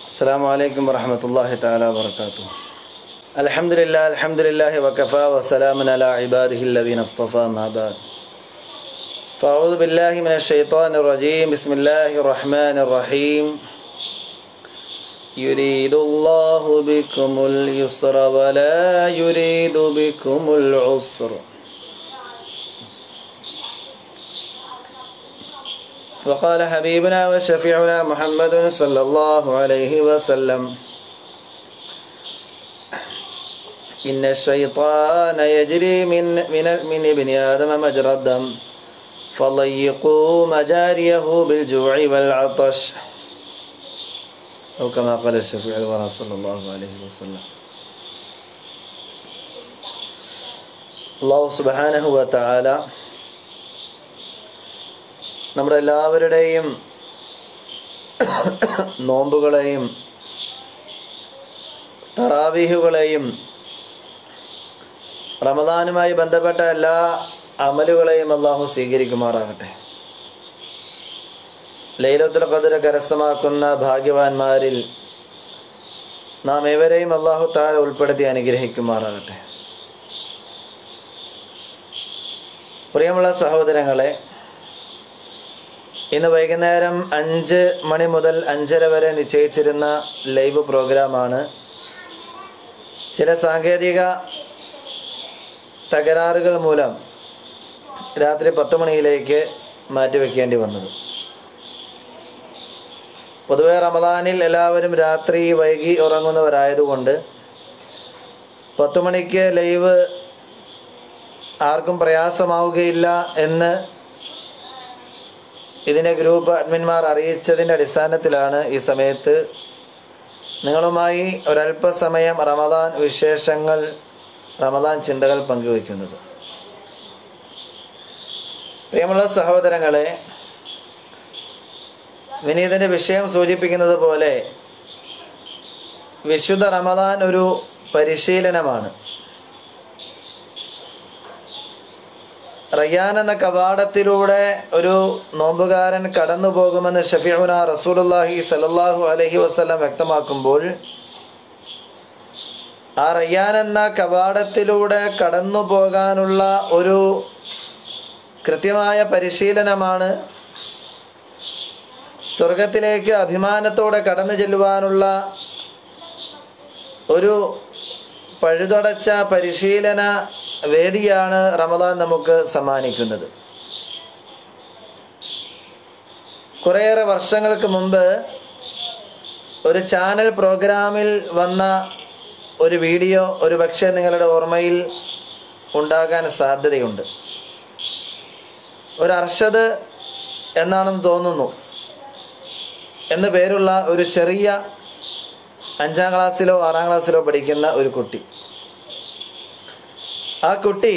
السلام عليكم ورحمة الله تعالى وبركاته الحمد لله الحمد لله وكفى وسلام على عباده الذين اصطفى ما بعد فأعوذ بالله من الشيطان الرجيم بسم الله الرحمن الرحيم يريد الله بكم اليسر ولا يريد بكم العسر وقال حبيبنا وشفيعنا محمد صلى الله عليه وسلم إن الشيطان يجري من من من ابن آدم مجرى الدم فضيقوا مجاريه بالجوع والعطش أو كما قال الشفيع الورى صلى الله عليه وسلم الله سبحانه وتعالى നമ്മുടെ എല്ലാവരുടെയും നോമ്പുകളെയും തറാവീഹുകളെയും റമദാനുമായി ബന്ധപ്പെട്ട എല്ലാ അമലുകളെയും അള്ളാഹു സ്വീകരിക്കുമാറാകട്ടെ ലൈലത്തുൽ ഖദർ കരസ്ഥമാക്കുന്ന ഭാഗ്യവാന്മാരിൽ നാം ഏവരെയും അള്ളാഹു താല ഉൾപ്പെടുത്തി അനുഗ്രഹിക്കുമാറാകട്ടെ പ്രിയമുള്ള സഹോദരങ്ങളെ ഇന്ന് വൈകുന്നേരം അഞ്ച് മണി മുതൽ അഞ്ചര വരെ നിശ്ചയിച്ചിരുന്ന ലൈവ് പ്രോഗ്രാമാണ് ചില സാങ്കേതിക തകരാറുകൾ മൂലം രാത്രി പത്ത് മണിയിലേക്ക് മാറ്റിവെക്കേണ്ടി വന്നത് പൊതുവെ റമദാനിൽ എല്ലാവരും രാത്രി വൈകി ഉറങ്ങുന്നവരായതുകൊണ്ട് പത്ത് മണിക്ക് ലൈവ് ആർക്കും പ്രയാസമാവുകയില്ല എന്ന് ഇതിനെ ഗ്രൂപ്പ് അഡ്മിന്മാർ അറിയിച്ചതിൻ്റെ അടിസ്ഥാനത്തിലാണ് ഈ സമയത്ത് നിങ്ങളുമായി ഒരല്പസമയം റമദാൻ വിശേഷങ്ങൾ റമദാൻ ചിന്തകൾ പങ്കുവയ്ക്കുന്നത് പ്രിയമുള്ള സഹോദരങ്ങളെ വിനീതിൻ്റെ വിഷയം സൂചിപ്പിക്കുന്നത് പോലെ വിശുദ്ധ റമദാൻ ഒരു പരിശീലനമാണ് റയ്യാൻ എന്ന കവാടത്തിലൂടെ ഒരു നോമ്പുകാരൻ കടന്നു പോകുമെന്ന് ഷഫീഉന റസൂലുല്ലാഹി സലല്ലാഹു അലഹി വസ്ലം വ്യക്തമാക്കുമ്പോൾ ആ റയ്യാൻ എന്ന കവാടത്തിലൂടെ കടന്നു പോകാനുള്ള ഒരു കൃത്യമായ പരിശീലനമാണ് സ്വർഗത്തിലേക്ക് അഭിമാനത്തോടെ കടന്നു ചെല്ലുവാനുള്ള ഒരു പഴുതടച്ച പരിശീലന വേദിയാണ് റമദാൻ നമുക്ക് സമ്മാനിക്കുന്നത് കുറേയേറെ വർഷങ്ങൾക്ക് മുമ്പ് ഒരു ചാനൽ പ്രോഗ്രാമിൽ വന്ന ഒരു വീഡിയോ ഒരു പക്ഷേ നിങ്ങളുടെ ഓർമ്മയിൽ ഉണ്ടാകാൻ സാധ്യതയുണ്ട് ഒരു അർഷദ് എന്നാണെന്ന് തോന്നുന്നു എന്നു പേരുള്ള ഒരു ചെറിയ അഞ്ചാം ക്ലാസ്സിലോ ആറാം ക്ലാസ്സിലോ പഠിക്കുന്ന ഒരു കുട്ടി ആ കുട്ടി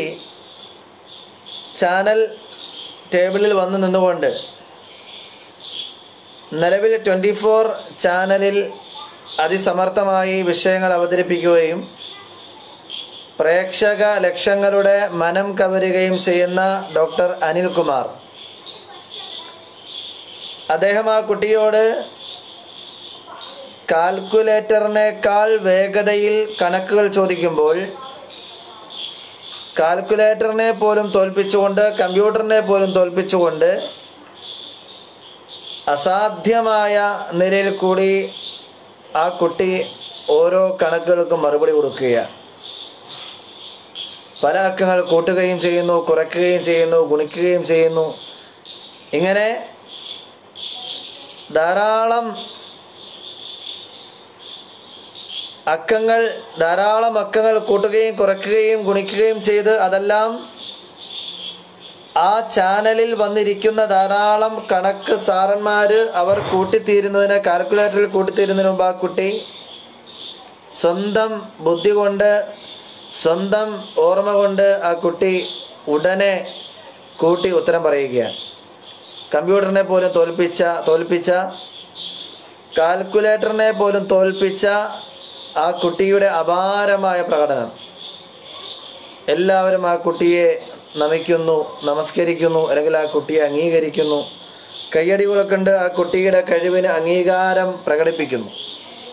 ചാനൽ ടേബിളിൽ വന്ന് നിന്നുകൊണ്ട് നിലവിൽ ട്വൻറ്റി ഫോർ ചാനലിൽ അതിസമർത്ഥമായി വിഷയങ്ങൾ അവതരിപ്പിക്കുകയും പ്രേക്ഷക ലക്ഷങ്ങളുടെ മനം കവരുകയും ചെയ്യുന്ന ഡോക്ടർ അനിൽകുമാർ അദ്ദേഹം ആ കുട്ടിയോട് കാൽക്കുലേറ്ററിനേക്കാൾ വേഗതയിൽ കണക്കുകൾ ചോദിക്കുമ്പോൾ കാൽക്കുലേറ്ററിനെ പോലും തോൽപ്പിച്ചുകൊണ്ട് കമ്പ്യൂട്ടറിനെ പോലും തോൽപ്പിച്ചുകൊണ്ട് അസാധ്യമായ നിലയിൽ കൂടി ആ കുട്ടി ഓരോ കണക്കുകൾക്കും മറുപടി കൊടുക്കുകയാണ് പല അക്കങ്ങൾ കൂട്ടുകയും ചെയ്യുന്നു കുറയ്ക്കുകയും ചെയ്യുന്നു ഗുണിക്കുകയും ചെയ്യുന്നു ഇങ്ങനെ ധാരാളം അക്കങ്ങൾ ധാരാളം അക്കങ്ങൾ കൂട്ടുകയും കുറയ്ക്കുകയും ഗുണിക്കുകയും ചെയ്ത് അതെല്ലാം ആ ചാനലിൽ വന്നിരിക്കുന്ന ധാരാളം കണക്ക് സാറന്മാർ അവർ കൂട്ടിത്തീരുന്നതിന് കാൽക്കുലേറ്ററിൽ കൂട്ടിത്തീരുന്നതിന് മുമ്പ് ആ കുട്ടി സ്വന്തം ബുദ്ധി കൊണ്ട് സ്വന്തം ഓർമ്മ കൊണ്ട് ആ കുട്ടി ഉടനെ കൂട്ടി ഉത്തരം പറയുകയാണ് കമ്പ്യൂട്ടറിനെ പോലും തോൽപ്പിച്ച തോൽപ്പിച്ച കാൽക്കുലേറ്ററിനെ പോലും തോൽപ്പിച്ച ആ കുട്ടിയുടെ അപാരമായ പ്രകടനം എല്ലാവരും ആ കുട്ടിയെ നമിക്കുന്നു നമസ്കരിക്കുന്നു അല്ലെങ്കിൽ ആ കുട്ടിയെ അംഗീകരിക്കുന്നു കയ്യടികളൊക്കെ ഉണ്ട് ആ കുട്ടിയുടെ കഴിവിന് അംഗീകാരം പ്രകടിപ്പിക്കുന്നു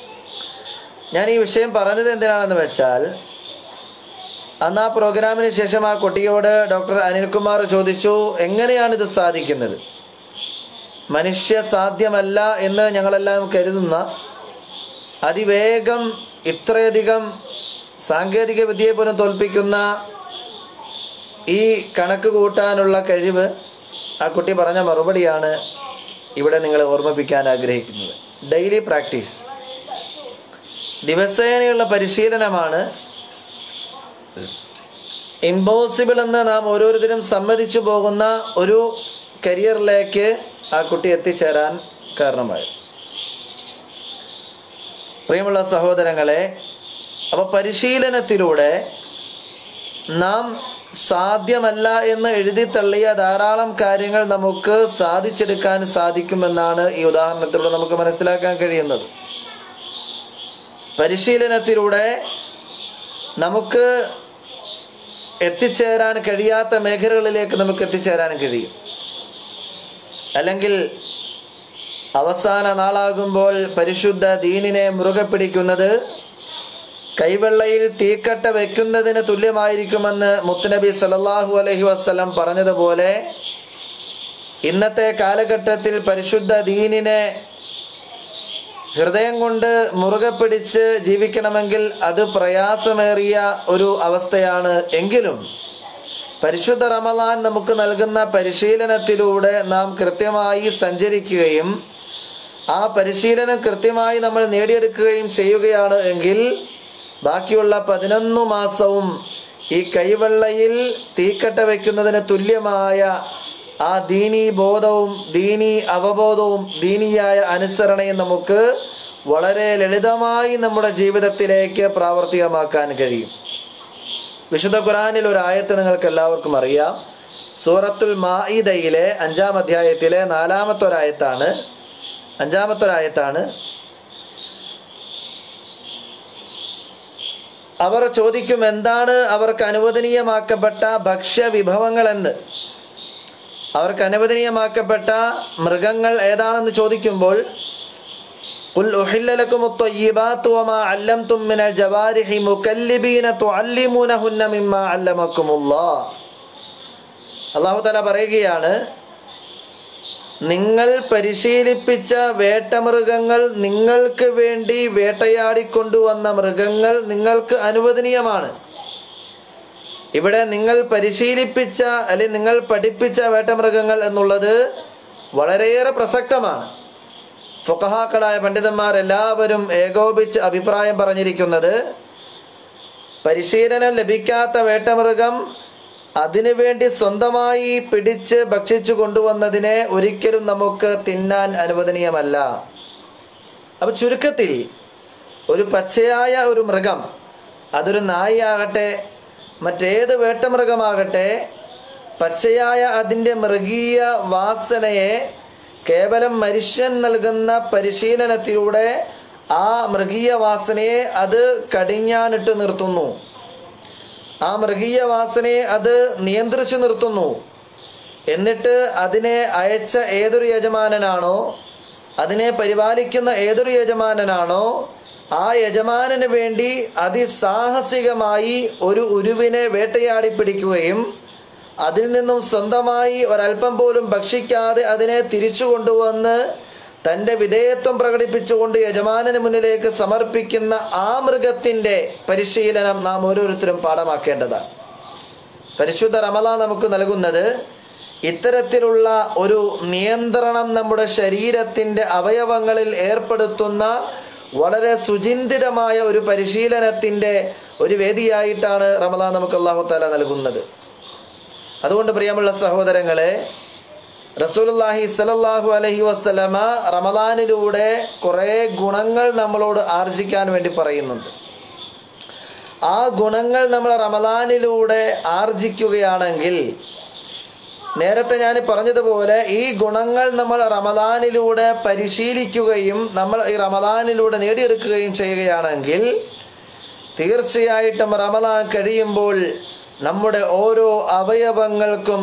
ഞാൻ ഈ വിഷയം പറഞ്ഞത് എന്തിനാണെന്ന് വെച്ചാൽ അന്ന് ആ പ്രോഗ്രാമിന് ശേഷം ആ കുട്ടിയോട് ഡോക്ടർ അനിൽകുമാർ ചോദിച്ചു എങ്ങനെയാണ് ഇത് സാധിക്കുന്നത് മനുഷ്യ സാധ്യമല്ല എന്ന് ഞങ്ങളെല്ലാം കരുതുന്ന അതിവേഗം ഇത്രയധികം സാങ്കേതിക വിദ്യയെ പോലും തോൽപ്പിക്കുന്ന ഈ കണക്ക് കൂട്ടാനുള്ള കഴിവ് ആ കുട്ടി പറഞ്ഞ മറുപടിയാണ് ഇവിടെ നിങ്ങളെ ഓർമ്മിപ്പിക്കാൻ ആഗ്രഹിക്കുന്നത് ഡെയിലി പ്രാക്ടീസ് ദിവസേനയുള്ള പരിശീലനമാണ് ഇമ്പോസിബിൾ എന്ന് നാം ഓരോരുത്തരും സമ്മതിച്ചു പോകുന്ന ഒരു കരിയറിലേക്ക് ആ കുട്ടി എത്തിച്ചേരാൻ കാരണമായി പ്രിയമുള്ള സഹോദരങ്ങളെ അപ്പോൾ പരിശീലനത്തിലൂടെ നാം സാധ്യമല്ല എന്ന് എഴുതി തള്ളിയ ധാരാളം കാര്യങ്ങൾ നമുക്ക് സാധിച്ചെടുക്കാൻ സാധിക്കുമെന്നാണ് ഈ ഉദാഹരണത്തിലൂടെ നമുക്ക് മനസ്സിലാക്കാൻ കഴിയുന്നത് പരിശീലനത്തിലൂടെ നമുക്ക് എത്തിച്ചേരാൻ കഴിയാത്ത മേഖലകളിലേക്ക് നമുക്ക് എത്തിച്ചേരാൻ കഴിയും അല്ലെങ്കിൽ അവസാന നാളാകുമ്പോൾ പരിശുദ്ധ ദീനിനെ മുറുകെ പിടിക്കുന്നത് കൈവെള്ളയിൽ തീക്കട്ട വെക്കുന്നതിന് തുല്യമായിരിക്കുമെന്ന് മുത്തുനബി സല്ലല്ലാഹു അലൈഹി വസ്ലം പറഞ്ഞതുപോലെ ഇന്നത്തെ കാലഘട്ടത്തിൽ പരിശുദ്ധ ദീനിനെ ഹൃദയം കൊണ്ട് മുറുകെ പിടിച്ച് ജീവിക്കണമെങ്കിൽ അത് പ്രയാസമേറിയ ഒരു അവസ്ഥയാണ് എങ്കിലും പരിശുദ്ധ റമലാൻ നമുക്ക് നൽകുന്ന പരിശീലനത്തിലൂടെ നാം കൃത്യമായി സഞ്ചരിക്കുകയും ആ പരിശീലനം കൃത്യമായി നമ്മൾ നേടിയെടുക്കുകയും ചെയ്യുകയാണ് എങ്കിൽ ബാക്കിയുള്ള പതിനൊന്ന് മാസവും ഈ കൈവെള്ളയിൽ തീക്കട്ട വയ്ക്കുന്നതിന് തുല്യമായ ആ ദീനീ ബോധവും ദീനീ അവബോധവും ദീനീയായ അനുസരണയും നമുക്ക് വളരെ ലളിതമായി നമ്മുടെ ജീവിതത്തിലേക്ക് പ്രാവർത്തികമാക്കാൻ കഴിയും വിശുദ്ധ ഖുറാനിൽ ഒരു ആയത്ത് നിങ്ങൾക്ക് എല്ലാവർക്കും അറിയാം സൂറത്തുൽ മായിദയിലെ അഞ്ചാം അധ്യായത്തിലെ നാലാമത്തെ ഒരായത്താണ് അഞ്ചാമത്തെ ഒരായത്താണ് അവർ ചോദിക്കും എന്താണ് അവർക്ക് അനുവദനീയമാക്കപ്പെട്ട ഭക്ഷ്യ വിഭവങ്ങളെന്ന് അവർക്ക് അനുവദനീയമാക്കപ്പെട്ട മൃഗങ്ങൾ ഏതാണെന്ന് ചോദിക്കുമ്പോൾ قل أحل لكم الطيبات وما علمتم من الجوارح مكلبين تعلمونهن مما علمكم الله അള്ളാഹു തല പറയുകയാണ് നിങ്ങൾ പരിശീലിപ്പിച്ച വേട്ടമൃഗങ്ങൾ നിങ്ങൾക്ക് വേണ്ടി വേട്ടയാടിക്കൊണ്ടുവന്ന മൃഗങ്ങൾ നിങ്ങൾക്ക് അനുവദനീയമാണ് ഇവിടെ നിങ്ങൾ പരിശീലിപ്പിച്ച അല്ലെങ്കിൽ നിങ്ങൾ പഠിപ്പിച്ച വേട്ടമൃഗങ്ങൾ എന്നുള്ളത് വളരെയേറെ പ്രസക്തമാണ് ഫുഖഹാക്കളായ പണ്ഡിതന്മാർ എല്ലാവരും ഏകോപിച്ച് അഭിപ്രായം പറഞ്ഞിരിക്കുന്നത് പരിശീലനം ലഭിക്കാത്ത വേട്ടമൃഗം അതിനുവേണ്ടി സ്വന്തമായി പിടിച്ച് ഭക്ഷിച്ചു കൊണ്ടുവന്നതിനെ ഒരിക്കലും നമുക്ക് തിന്നാൻ അനുവദനീയമല്ല അപ്പൊ ചുരുക്കത്തിൽ ഒരു പച്ചയായ ഒരു മൃഗം അതൊരു നായിയാകട്ടെ മറ്റേത് വേട്ടമൃഗമാകട്ടെ പച്ചയായ അതിൻ്റെ മൃഗീയ വാസനയെ കേവലം മനുഷ്യൻ നൽകുന്ന പരിശീലനത്തിലൂടെ ആ മൃഗീയ വാസനയെ അത് കടിഞ്ഞാനിട്ട് നിർത്തുന്നു ആ മൃഗീയ വാസനയെ അത് നിയന്ത്രിച്ചു നിർത്തുന്നു എന്നിട്ട് അതിനെ അയച്ച ഏതൊരു യജമാനനാണോ അതിനെ പരിപാലിക്കുന്ന ഏതൊരു യജമാനനാണോ ആ യജമാനന് വേണ്ടി അതിസാഹസികമായി ഒരു ഉരുവിനെ വേട്ടയാടി പിടിക്കുകയും അതിൽ നിന്നും സ്വന്തമായി ഒരല്പം പോലും ഭക്ഷിക്കാതെ അതിനെ തിരിച്ചു കൊണ്ടുവന്ന് തൻ്റെ വിധേയത്വം പ്രകടിപ്പിച്ചുകൊണ്ട് യജമാനന് മുന്നിലേക്ക് സമർപ്പിക്കുന്ന ആ മൃഗത്തിൻ്റെ പരിശീലനം നാം ഓരോരുത്തരും പാഠമാക്കേണ്ടതാണ് പരിശുദ്ധ റമല നമുക്ക് നൽകുന്നത് ഇത്തരത്തിലുള്ള ഒരു നിയന്ത്രണം നമ്മുടെ ശരീരത്തിൻ്റെ അവയവങ്ങളിൽ ഏർപ്പെടുത്തുന്ന വളരെ സുചിന്തിതമായ ഒരു പരിശീലനത്തിൻ്റെ ഒരു വേദിയായിട്ടാണ് റമല നമുക്ക് അള്ളാഹു താല നൽകുന്നത് അതുകൊണ്ട് പ്രിയമുള്ള സഹോദരങ്ങളെ റസൂലുല്ലാഹി സലല്ലാഹു അലഹി വസ്ലമ റമദാനിലൂടെ കുറേ ഗുണങ്ങൾ നമ്മളോട് ആർജിക്കാൻ വേണ്ടി പറയുന്നുണ്ട് ആ ഗുണങ്ങൾ നമ്മൾ റമദാനിലൂടെ ആർജിക്കുകയാണെങ്കിൽ നേരത്തെ ഞാൻ പറഞ്ഞതുപോലെ ഈ ഗുണങ്ങൾ നമ്മൾ റമദാനിലൂടെ പരിശീലിക്കുകയും നമ്മൾ ഈ റമദാനിലൂടെ നേടിയെടുക്കുകയും ചെയ്യുകയാണെങ്കിൽ തീർച്ചയായിട്ടും റമദാൻ കഴിയുമ്പോൾ നമ്മുടെ ഓരോ അവയവങ്ങൾക്കും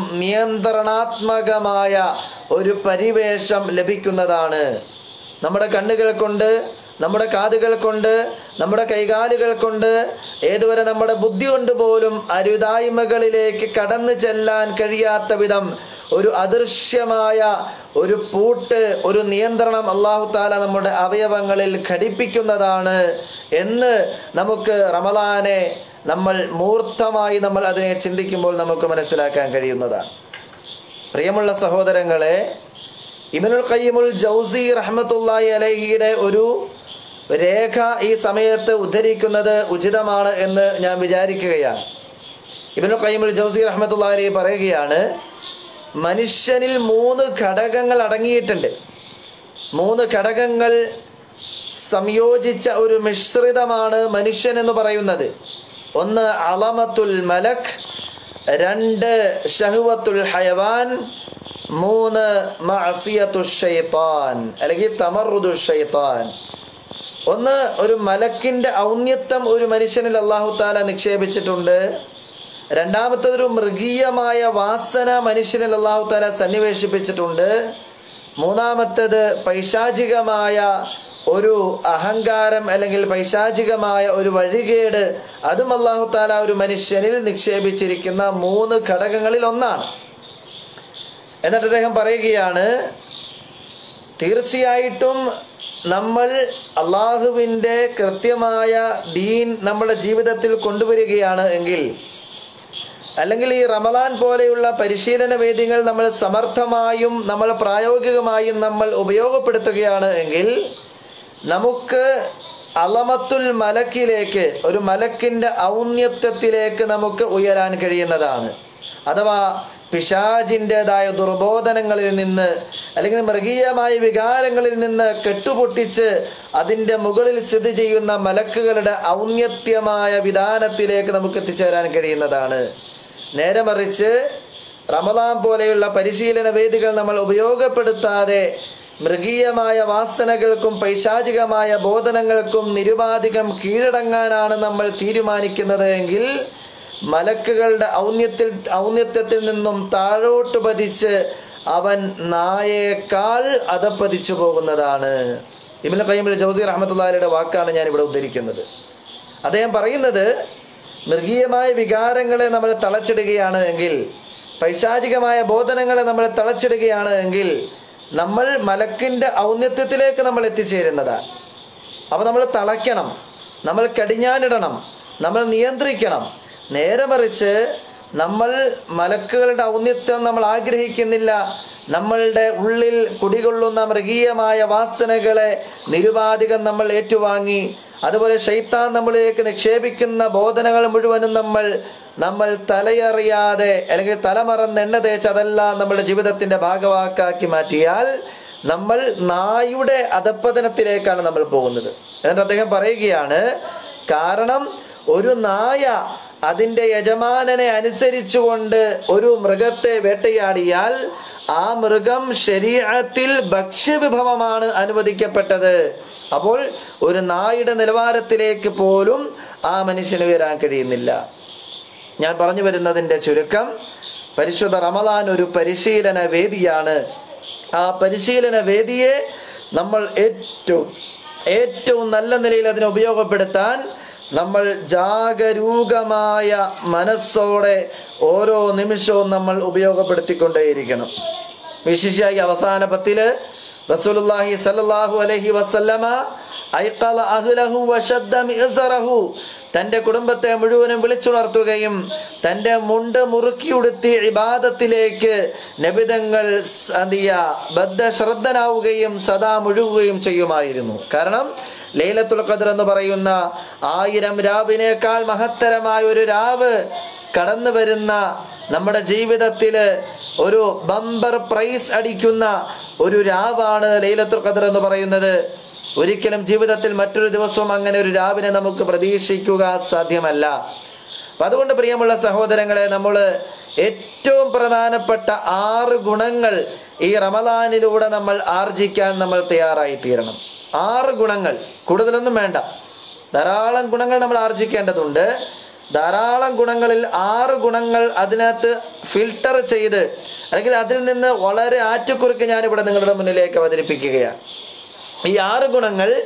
നിയന്ത്രണാത്മകമായ ഒരു പരിവേഷം ലഭിക്കുന്നതാണ് നമ്മുടെ കണ്ണുകൾ കൊണ്ട് നമ്മുടെ കാതുകൾ കൊണ്ട് നമ്മുടെ കൈകാലുകൾ കൊണ്ട് ഏതുവരെ നമ്മുടെ ബുദ്ധി കൊണ്ട് പോലും അരുതായ്മകളിലേക്ക് കടന്നു ചെല്ലാൻ കഴിയാത്ത വിധം ഒരു അദൃശ്യമായ ഒരു പൂട്ട് ഒരു നിയന്ത്രണം അള്ളാഹു താല നമ്മുടെ അവയവങ്ങളിൽ ഘടിപ്പിക്കുന്നതാണ് എന്ന് നമുക്ക് റമദാനെ നമ്മൾ മൂർത്തമായി നമ്മൾ അതിനെ ചിന്തിക്കുമ്പോൾ നമുക്ക് മനസ്സിലാക്കാൻ കഴിയുന്നതാണ് പ്രിയമുള്ള സഹോദരങ്ങളെ ഇബനുൽ ഖയ്യിമുൽ ജൗസി റഹ്മത്തുള്ളാഹി അലഹിയുടെ ഒരു രേഖ ഈ സമയത്ത് ഉദ്ധരിക്കുന്നത് ഉചിതമാണ് എന്ന് ഞാൻ വിചാരിക്കുകയാണ് ഇബനുൽ ഖയ്യിമുൽ ജൗസി റഹ്മത്തുള്ളാഹി അലഹി പറയുകയാണ് മനുഷ്യനിൽ മൂന്ന് ഘടകങ്ങൾ അടങ്ങിയിട്ടുണ്ട് മൂന്ന് ഘടകങ്ങൾ സംയോജിച്ച ഒരു മിശ്രിതമാണ് മനുഷ്യൻ എന്ന് പറയുന്നത് ഒന്ന് അളമത്തുൽ മലക് രണ്ട് ഷഹുവത്തുൽ ഹയവാൻ മൂന്ന് മഅസിയത്തു ഷൈത്താൻ അല്ലെങ്കിൽ തമറുദു ഷൈത്താൻ ഒന്ന് ഒരു മലക്കിന്റെ ഔന്നത്യം ഒരു മനുഷ്യനിൽ അള്ളാഹു താല നിക്ഷേപിച്ചിട്ടുണ്ട് രണ്ടാമത്തത് ഒരു മൃഗീയമായ വാസന മനുഷ്യനിൽ അള്ളാഹു താല സന്നിവേശിപ്പിച്ചിട്ടുണ്ട് മൂന്നാമത്തത് പൈശാചികമായ ഒരു അഹങ്കാരം അല്ലെങ്കിൽ പൈശാചികമായ ഒരു വഴികേട് അതും അള്ളാഹു താല ഒരു മനുഷ്യനിൽ നിക്ഷേപിച്ചിരിക്കുന്ന മൂന്ന് ഘടകങ്ങളിൽ ഒന്നാണ് എന്നിട്ട് അദ്ദേഹം പറയുകയാണ് തീർച്ചയായിട്ടും നമ്മൾ അള്ളാഹുവിൻ്റെ കൃത്യമായ ദീൻ നമ്മുടെ ജീവിതത്തിൽ കൊണ്ടുവരികയാണ് എങ്കിൽ അല്ലെങ്കിൽ ഈ റമദാൻ പോലെയുള്ള പരിശീലന വേദികൾ നമ്മൾ സമർത്ഥമായും നമ്മൾ പ്രായോഗികമായും നമ്മൾ ഉപയോഗപ്പെടുത്തുകയാണ് എങ്കിൽ നമുക്ക് അലമത്തുൽ മലക്കിലേക്ക് ഒരു മലക്കിന്റെ ഔന്നത്യത്തിലേക്ക് നമുക്ക് ഉയരാൻ കഴിയുന്നതാണ് അഥവാ പിശാജിൻ്റെതായ ദുർബോധനങ്ങളിൽ നിന്ന് അല്ലെങ്കിൽ മൃഗീയമായ വികാരങ്ങളിൽ നിന്ന് കെട്ടുപൊട്ടിച്ച് അതിൻ്റെ മുകളിൽ സ്ഥിതി ചെയ്യുന്ന മലക്കുകളുടെ ഔന്നത്യമായ വിധാനത്തിലേക്ക് നമുക്ക് എത്തിച്ചേരാൻ കഴിയുന്നതാണ് നേരെ മറിച്ച് റമദാൻ പോലെയുള്ള പരിശീലന വേദികൾ നമ്മൾ ഉപയോഗപ്പെടുത്താതെ മൃഗീയമായ വാസനകൾക്കും പൈശാചികമായ ബോധനങ്ങൾക്കും നിരുപാധികം കീഴടങ്ങാനാണ് നമ്മൾ തീരുമാനിക്കുന്നത് എങ്കിൽ മലക്കുകളുടെ ഔന്നത്യത്തിൽ ഔന്നത്യത്തിൽ നിന്നും താഴോട്ട് പതിച്ച് അവൻ നായേക്കാൾ അധപ്പതിച്ചു പോകുന്നതാണ് ഇബിന് കയ്യമിൽ ജൗസി റഹ്മത്തുള്ളാഹിയുടെ വാക്കാണ് ഞാൻ ഇവിടെ ഉദ്ധരിക്കുന്നത് അദ്ദേഹം പറയുന്നത് മൃഗീയമായ വികാരങ്ങളെ നമ്മൾ തളച്ചിടുകയാണ് എങ്കിൽ പൈശാചികമായ ബോധനങ്ങളെ നമ്മൾ തളച്ചിടുകയാണ് എങ്കിൽ നമ്മൾ മലക്കിന്റെ ഔന്നത്യത്തിലേക്ക് നമ്മൾ എത്തിച്ചേരുന്നതാണ് അപ്പൊ നമ്മൾ തളയ്ക്കണം നമ്മൾ കടിഞ്ഞാനിടണം നമ്മൾ നിയന്ത്രിക്കണം നേരെ മറിച്ച് നമ്മൾ മലക്കുകളുടെ ഔന്നത്യം നമ്മൾ ആഗ്രഹിക്കുന്നില്ല നമ്മളുടെ ഉള്ളിൽ കുടികൊള്ളുന്ന മൃഗീയമായ വാസനകളെ നിരുപാധികം നമ്മൾ ഏറ്റുവാങ്ങി അതുപോലെ ഷെയ്ത്താൻ നമ്മളിലേക്ക് നിക്ഷേപിക്കുന്ന ബോധനകൾ മുഴുവനും നമ്മൾ നമ്മൾ തലയറിയാതെ അല്ലെങ്കിൽ തലമറന്ന് എണ്ണ തേച്ച് അതെല്ലാം നമ്മുടെ ജീവിതത്തിന്റെ ഭാഗവാക്കാക്കി മാറ്റിയാൽ നമ്മൾ നായുടെ അധപ്പതനത്തിലേക്കാണ് നമ്മൾ പോകുന്നത് എന്നിട്ട് അദ്ദേഹം പറയുകയാണ് കാരണം ഒരു നായ അതിൻ്റെ യജമാനനെ അനുസരിച്ചുകൊണ്ട് ഒരു മൃഗത്തെ വേട്ടയാടിയാൽ ആ മൃഗം ശരീരത്തിൽ ഭക്ഷ്യവിഭവമാണ് അനുവദിക്കപ്പെട്ടത് അപ്പോൾ ഒരു നായുടെ നിലവാരത്തിലേക്ക് പോലും ആ മനുഷ്യന് വരാൻ കഴിയുന്നില്ല ഞാൻ പറഞ്ഞു വരുന്നതിൻ്റെ ചുരുക്കം പരിശുദ്ധ റമദാൻ ഒരു പരിശീലന വേദിയാണ് ആ പരിശീലന വേദിയെ നമ്മൾ ഏറ്റവും ഏറ്റവും നല്ല നിലയിൽ അതിനെ ഉപയോഗപ്പെടുത്താൻ നമ്മൾ ജാഗരൂകമായ മനസ്സോടെ ഓരോ നിമിഷവും നമ്മൾ ഉപയോഗപ്പെടുത്തിക്കൊണ്ടേയിരിക്കണം വിശേഷിയായി അവസാന പത്തില് റസൂലുള്ളാഹി സല്ലല്ലാഹു അലൈഹി വസല്ലമ ഐഖല അഹ്ലഹു വശദ്ദ മിഅ്സറഹു തൻ്റെ കുടുംബത്തെ മുഴുവനും വിളിച്ചുണർത്തുകയും തൻ്റെ മുണ്ട് മുറുക്കിയുടുത്തി ഇബാദത്തിലേക്ക് നബിതങ്ങൾ എന്തിയ ബദ്ധശ്രദ്ധനാവുകയും സദാ മുഴുകുകയും ചെയ്യുമായിരുന്നു കാരണം ലൈലത്തുൽ ഖദർ എന്ന് പറയുന്ന ആയിരം രാവിനേക്കാൾ മഹത്തരമായ ഒരു രാവ് കടന്നു വരുന്ന നമ്മുടെ ജീവിതത്തിൽ ഒരു ബമ്പർ പ്രൈസ് അടിക്കുന്ന ഒരു രാവാണ് ലൈലത്തുൽ ഖദർ എന്ന് പറയുന്നത് ഒരിക്കലും ജീവിതത്തിൽ മറ്റൊരു ദിവസവും അങ്ങനെ ഒരു രാവിനെ നമുക്ക് പ്രതീക്ഷിക്കുക സാധ്യമല്ല അപ്പം അതുകൊണ്ട് പ്രിയമുള്ള സഹോദരങ്ങളെ നമ്മൾ ഏറ്റവും പ്രധാനപ്പെട്ട ആറ് ഗുണങ്ങൾ ഈ റമദാനിലൂടെ നമ്മൾ ആർജിക്കാൻ നമ്മൾ തയ്യാറായി തീരണം ആറ് ഗുണങ്ങൾ കൂടുതലൊന്നും വേണ്ട ധാരാളം ഗുണങ്ങൾ നമ്മൾ ആർജിക്കേണ്ടതുണ്ട് ധാരാളം ഗുണങ്ങളിൽ ആറ് ഗുണങ്ങൾ അതിനകത്ത് ഫിൽട്ടർ ചെയ്ത് അല്ലെങ്കിൽ അതിൽ നിന്ന് വളരെ ആറ്റുകുറുക്ക് ഞാനിവിടെ നിങ്ങളുടെ മുന്നിലേക്ക് അവതരിപ്പിക്കുകയാണ് ഈ ആറ് ഗുണങ്ങൾ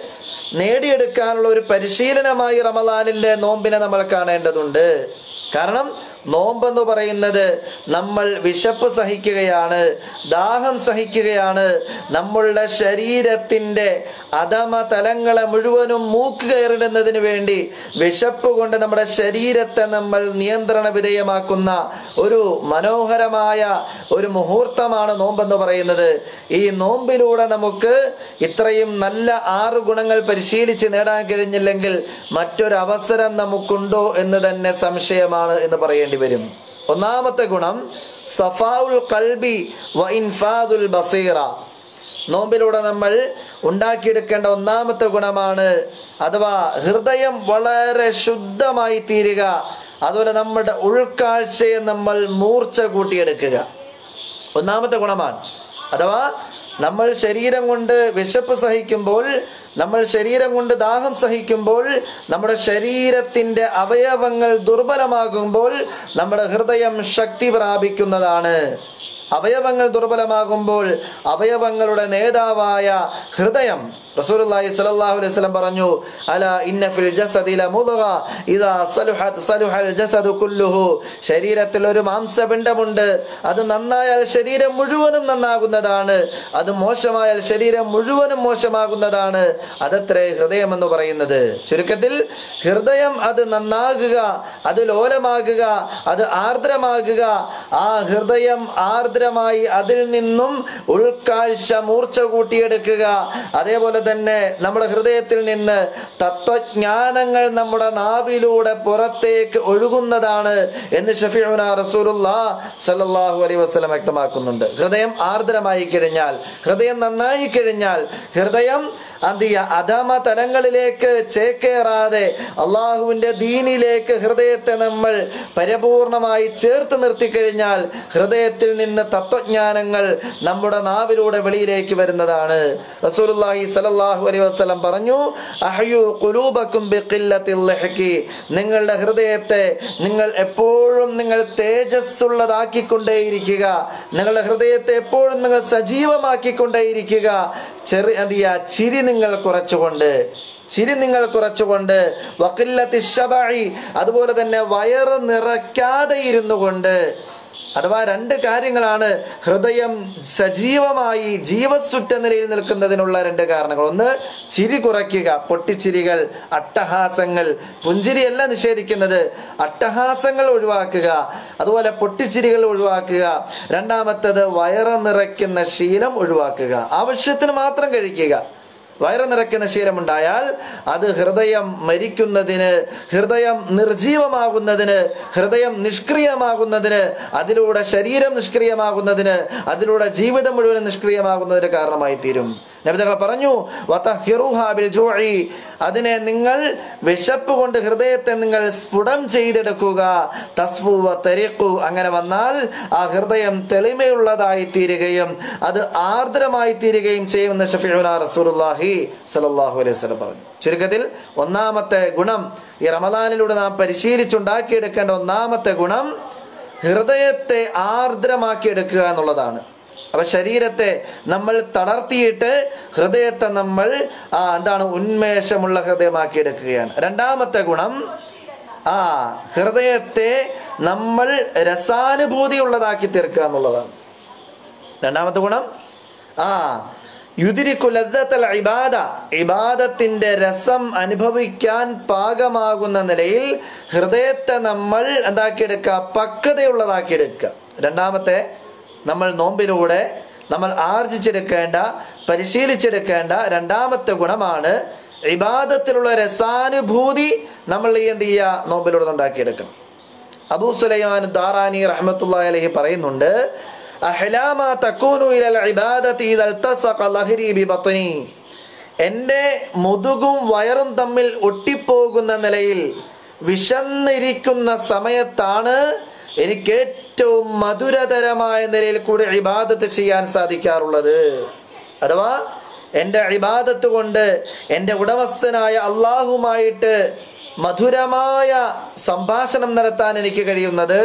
നേടിയെടുക്കാനുള്ള ഒരു പരിശീലനമായി റമദാനിലെ നോമ്പിനെ നമ്മൾ കാണേണ്ടതുണ്ട് കാരണം നോമ്പെന്ന് പറയുന്നത് നമ്മൾ വിശപ്പ് സഹിക്കുകയാണ് ദാഹം സഹിക്കുകയാണ് നമ്മളുടെ ശരീരത്തിൻ്റെ അധമ തലങ്ങളെ മുഴുവനും മൂക്ക് കയറിടുന്നതിന് വേണ്ടി വിശപ്പ് കൊണ്ട് നമ്മുടെ ശരീരത്തെ നമ്മൾ നിയന്ത്രണ വിധേയമാക്കുന്ന ഒരു മനോഹരമായ ഒരു മുഹൂർത്തമാണ് നോമ്പെന്ന് പറയുന്നത് ഈ നോമ്പിലൂടെ നമുക്ക് ഇത്രയും നല്ല ആറ് ഗുണങ്ങൾ പരിശീലിച്ച് നേടാൻ കഴിഞ്ഞില്ലെങ്കിൽ മറ്റൊരവസരം നമുക്കുണ്ടോ എന്ന് തന്നെ സംശയമാണ് എന്ന് പറയേണ്ടി വരും ഒന്നാമത്തെ ഗുണം സഫാഉൽ കൽബി വ ഇൻഫാദുൽ ബസീറ നോമ്പിലൂടെ നമ്മൾ ഉണ്ടാക്കിയെടുക്കേണ്ട ഒന്നാമത്തെ ഗുണമാണ് അഥവാ ഹൃദയം വളരെ ശുദ്ധമായി തീരുക അതുപോലെ നമ്മുടെ ഉൾക്കാഴ്ചയെ നമ്മൾ മൂർച്ച കൂട്ടിയെടുക്കുക ഒന്നാമത്തെ ഗുണമാണ് അഥവാ നമ്മൾ ശരീരം കൊണ്ട് വിശപ്പ് സഹിക്കുമ്പോൾ നമ്മൾ ശരീരം കൊണ്ട് ദാഹം സഹിക്കുമ്പോൾ നമ്മുടെ ശരീരത്തിൻ്റെ അവയവങ്ങൾ ദുർബലമാകുമ്പോൾ നമ്മുടെ ഹൃദയം ശക്തി പ്രാപിക്കുന്നതാണ് അവയവങ്ങൾ ദുർബലമാകുമ്പോൾ അവയവങ്ങളുടെ നേതാവായ ഹൃദയം റസൂലുള്ളാഹി സ്വല്ലല്ലാഹു അലൈഹി വസല്ലം പറഞ്ഞു അല ഇന്ന ഫിൽ ജസദി ലമുദ്ഗ ഇദാ സലുഹത് സലുഹൽ ജസദു കുല്ലുഹു ശരീരത്തിൽ ഒരു മാംസപിണ്ഡമുണ്ട് അത് നന്നായാൽ ശരീരം മുഴുവനും നന്നാകുന്നതാണ് അത് മോശമായാൽ ശരീരം മുഴുവനും മോശമാകുന്നതാണ് അതത്രേ ഹൃദയം എന്ന് പറയുന്നത് ചുരുക്കത്തിൽ ഹൃദയം അത് നന്നാകുക അത് ലോലമാകുക അത് ആർദ്രമാകുക ആ ഹൃദയം ആർദ്രമായി അതിൽ നിന്നും ഉൾക്കാഴ്ച മൂർച്ച കൂട്ടിയെടുക്കുക അതേപോലെ തന്നെ നമ്മുടെ ഹൃദയത്തിൽ നിന്ന് തത്വജ്ഞാനങ്ങൾ നമ്മുടെ നാവിലൂടെ പുറത്തേക്ക് ഒഴുകുന്നതാണ് എന്ന് ഷഫീഉന റസൂലുള്ളാ സല്ലല്ലാഹു അലൈഹി വസല്ലം വ്യക്തമാക്കുന്നുണ്ട് ഹൃദയം ആർദ്രമായി കഴിഞ്ഞാൽ ഹൃദയം നന്നായി കഴിഞ്ഞാൽ ഹൃദയം അന്തിയ അധമ തലങ്ങളിലേക്ക് ചേക്കേറാതെ അള്ളാഹുവിൻ്റെ ദീനിലേക്ക് ഹൃദയത്തെ നമ്മൾ പരിപൂർണമായി ചേർത്ത് നിർത്തിക്കഴിഞ്ഞാൽ ഹൃദയത്തിൽ നിന്ന് തത്വജ്ഞാനങ്ങൾ നമ്മുടെ നാവിലൂടെ വെളിയിലേക്ക് വരുന്നതാണ് റസൂലുള്ളാഹി സ്വല്ലല്ലാഹു അലൈഹി വസല്ലം പറഞ്ഞു അഹ്യു ഖുലൂബക്കും ബിഖില്ലത്തിൽ ലഹ്കി നിങ്ങളുടെ ഹൃദയത്തെ നിങ്ങൾ എപ്പോഴും നിങ്ങൾ തേജസ്സുള്ളതാക്കിക്കൊണ്ടേയിരിക്കുക നിങ്ങളുടെ ഹൃദയത്തെ എപ്പോഴും നിങ്ങൾ സജീവമാക്കിക്കൊണ്ടേയിരിക്കുക ചെറിയ അതിയ ചിരി നിങ്ങൾ കുറച്ചുകൊണ്ട് ചിരി നിങ്ങൾ കുറച്ചുകൊണ്ട് വക്കില്ലത്തി ഷബായി അതുപോലെ തന്നെ വയറ് നിറയ്ക്കാതെ ഇരുന്നു കൊണ്ട് അഥവാ രണ്ട് കാര്യങ്ങളാണ് ഹൃദയം സജീവമായി ജീവസുറ്റ നിലയിൽ നിൽക്കുന്നതിനുള്ള രണ്ട് കാരണങ്ങൾ ഒന്ന് ചിരി കുറയ്ക്കുക പൊട്ടിച്ചിരികൾ അട്ടഹാസങ്ങൾ പുഞ്ചിരിയല്ല നിഷേധിക്കുന്നത് അട്ടഹാസങ്ങൾ ഒഴിവാക്കുക അതുപോലെ പൊട്ടിച്ചിരികൾ ഒഴിവാക്കുക രണ്ടാമത്തത് വയറ് നിറയ്ക്കുന്ന ശീലം ഒഴിവാക്കുക ആവശ്യത്തിന് മാത്രം കഴിക്കുക വയറ് നിറയ്ക്കുന്ന ശീലമുണ്ടായാൽ അത് ഹൃദയം മരിക്കുന്നതിന് ഹൃദയം നിർജീവമാകുന്നതിന് ഹൃദയം നിഷ്ക്രിയമാകുന്നതിന് അതിലൂടെ ശരീരം നിഷ്ക്രിയമാകുന്നതിന് അതിലൂടെ ജീവിതം മുഴുവൻ നിഷ്ക്രിയമാകുന്നതിന് കാരണമായി തീരും നബിതകൾ പറഞ്ഞു വതഹിറുഹാ ബിൽ ജൂഇ അതിനെ നിങ്ങൾ വിശപ്പ് കൊണ്ട് ഹൃദയത്തെ നിങ്ങൾ സ്ഫുടം ചെയ്തെടുക്കുക തസ്ഫു വതരിഖു അങ്ങനെ വന്നാൽ ആ ഹൃദയം തെളിമയുള്ളതായി തീരുകയും അത് ആർദ്രമായി തീരുകയും ചെയ്യുമെന്ന് ഷഫീഉന റസൂലുള്ളാഹി സ്വല്ലല്ലാഹു അലൈഹി വസല്ലം പറഞ്ഞു ചുരുക്കത്തിൽ ഒന്നാമത്തെ ഗുണം ഈ റമദാനിലൂടെ നാം പരിശീലിച്ചുണ്ടാക്കിയെടുക്കേണ്ട ഒന്നാമത്തെ ഗുണം ഹൃദയത്തെ ആർദ്രമാക്കിയെടുക്കുക എന്നുള്ളതാണ് അപ്പൊ ശരീരത്തെ നമ്മൾ തളർത്തിയിട്ട് ഹൃദയത്തെ നമ്മൾ ആ എന്താണ് ഉന്മേഷമുള്ള ഹൃദയമാക്കി എടുക്കുകയാണ് രണ്ടാമത്തെ ഗുണം ആ ഹൃദയത്തെ നമ്മൾ രസാനുഭൂതിയുള്ളതാക്കി തീർക്കുക എന്നുള്ളതാണ് രണ്ടാമത്തെ ഗുണം ആ യുതിരിക്കുലത്തൽ ഇബാദ ഇബാദത്തിന്റെ രസം അനുഭവിക്കാൻ പാകമാകുന്ന നിലയിൽ ഹൃദയത്തെ നമ്മൾ എന്താക്കിയെടുക്കുക പക്വതയുള്ളതാക്കിയെടുക്കുക രണ്ടാമത്തെ നമ്മൾ നോമ്പിലൂടെ നമ്മൾ ആർജിച്ചെടുക്കേണ്ട പരിശീലിച്ചെടുക്കേണ്ട രണ്ടാമത്തെ ഗുണമാണ് ഇബാദത്തിലുള്ള രസാനുഭൂതി നമ്മൾ ഈ എന്ത് ചെയ്യുക നോമ്പിലൂടെ ഉണ്ടാക്കിയെടുക്കണം അബൂ സുലൈമാൻ ദാറാനി റഹ്മത്തുള്ളാഹി അലൈഹി പറയുന്നുണ്ട് അഹ്ലാമ തക്കൂനു ഇലൽ ഇബാദത്തി ഇദൽ തസഖ ലഹരി ബിബത്നി എൻ്റെ മുതുകും വയറും തമ്മിൽ ഒട്ടിപ്പോകുന്ന നിലയിൽ വിശന്നിരിക്കുന്ന സമയത്താണ് എനിക്ക് ഏറ്റവും മധുരതരമായ നിലയിൽ കൂടി ഇബാദത്ത് ചെയ്യാൻ സാധിക്കാറുള്ളത് അഥവാ എൻ്റെ ഇബാദത്ത് കൊണ്ട് എൻ്റെ ഉടമസ്ഥനായ അള്ളാഹുമായിട്ട് മധുരമായ സംഭാഷണം നടത്താൻ എനിക്ക് കഴിയുന്നത്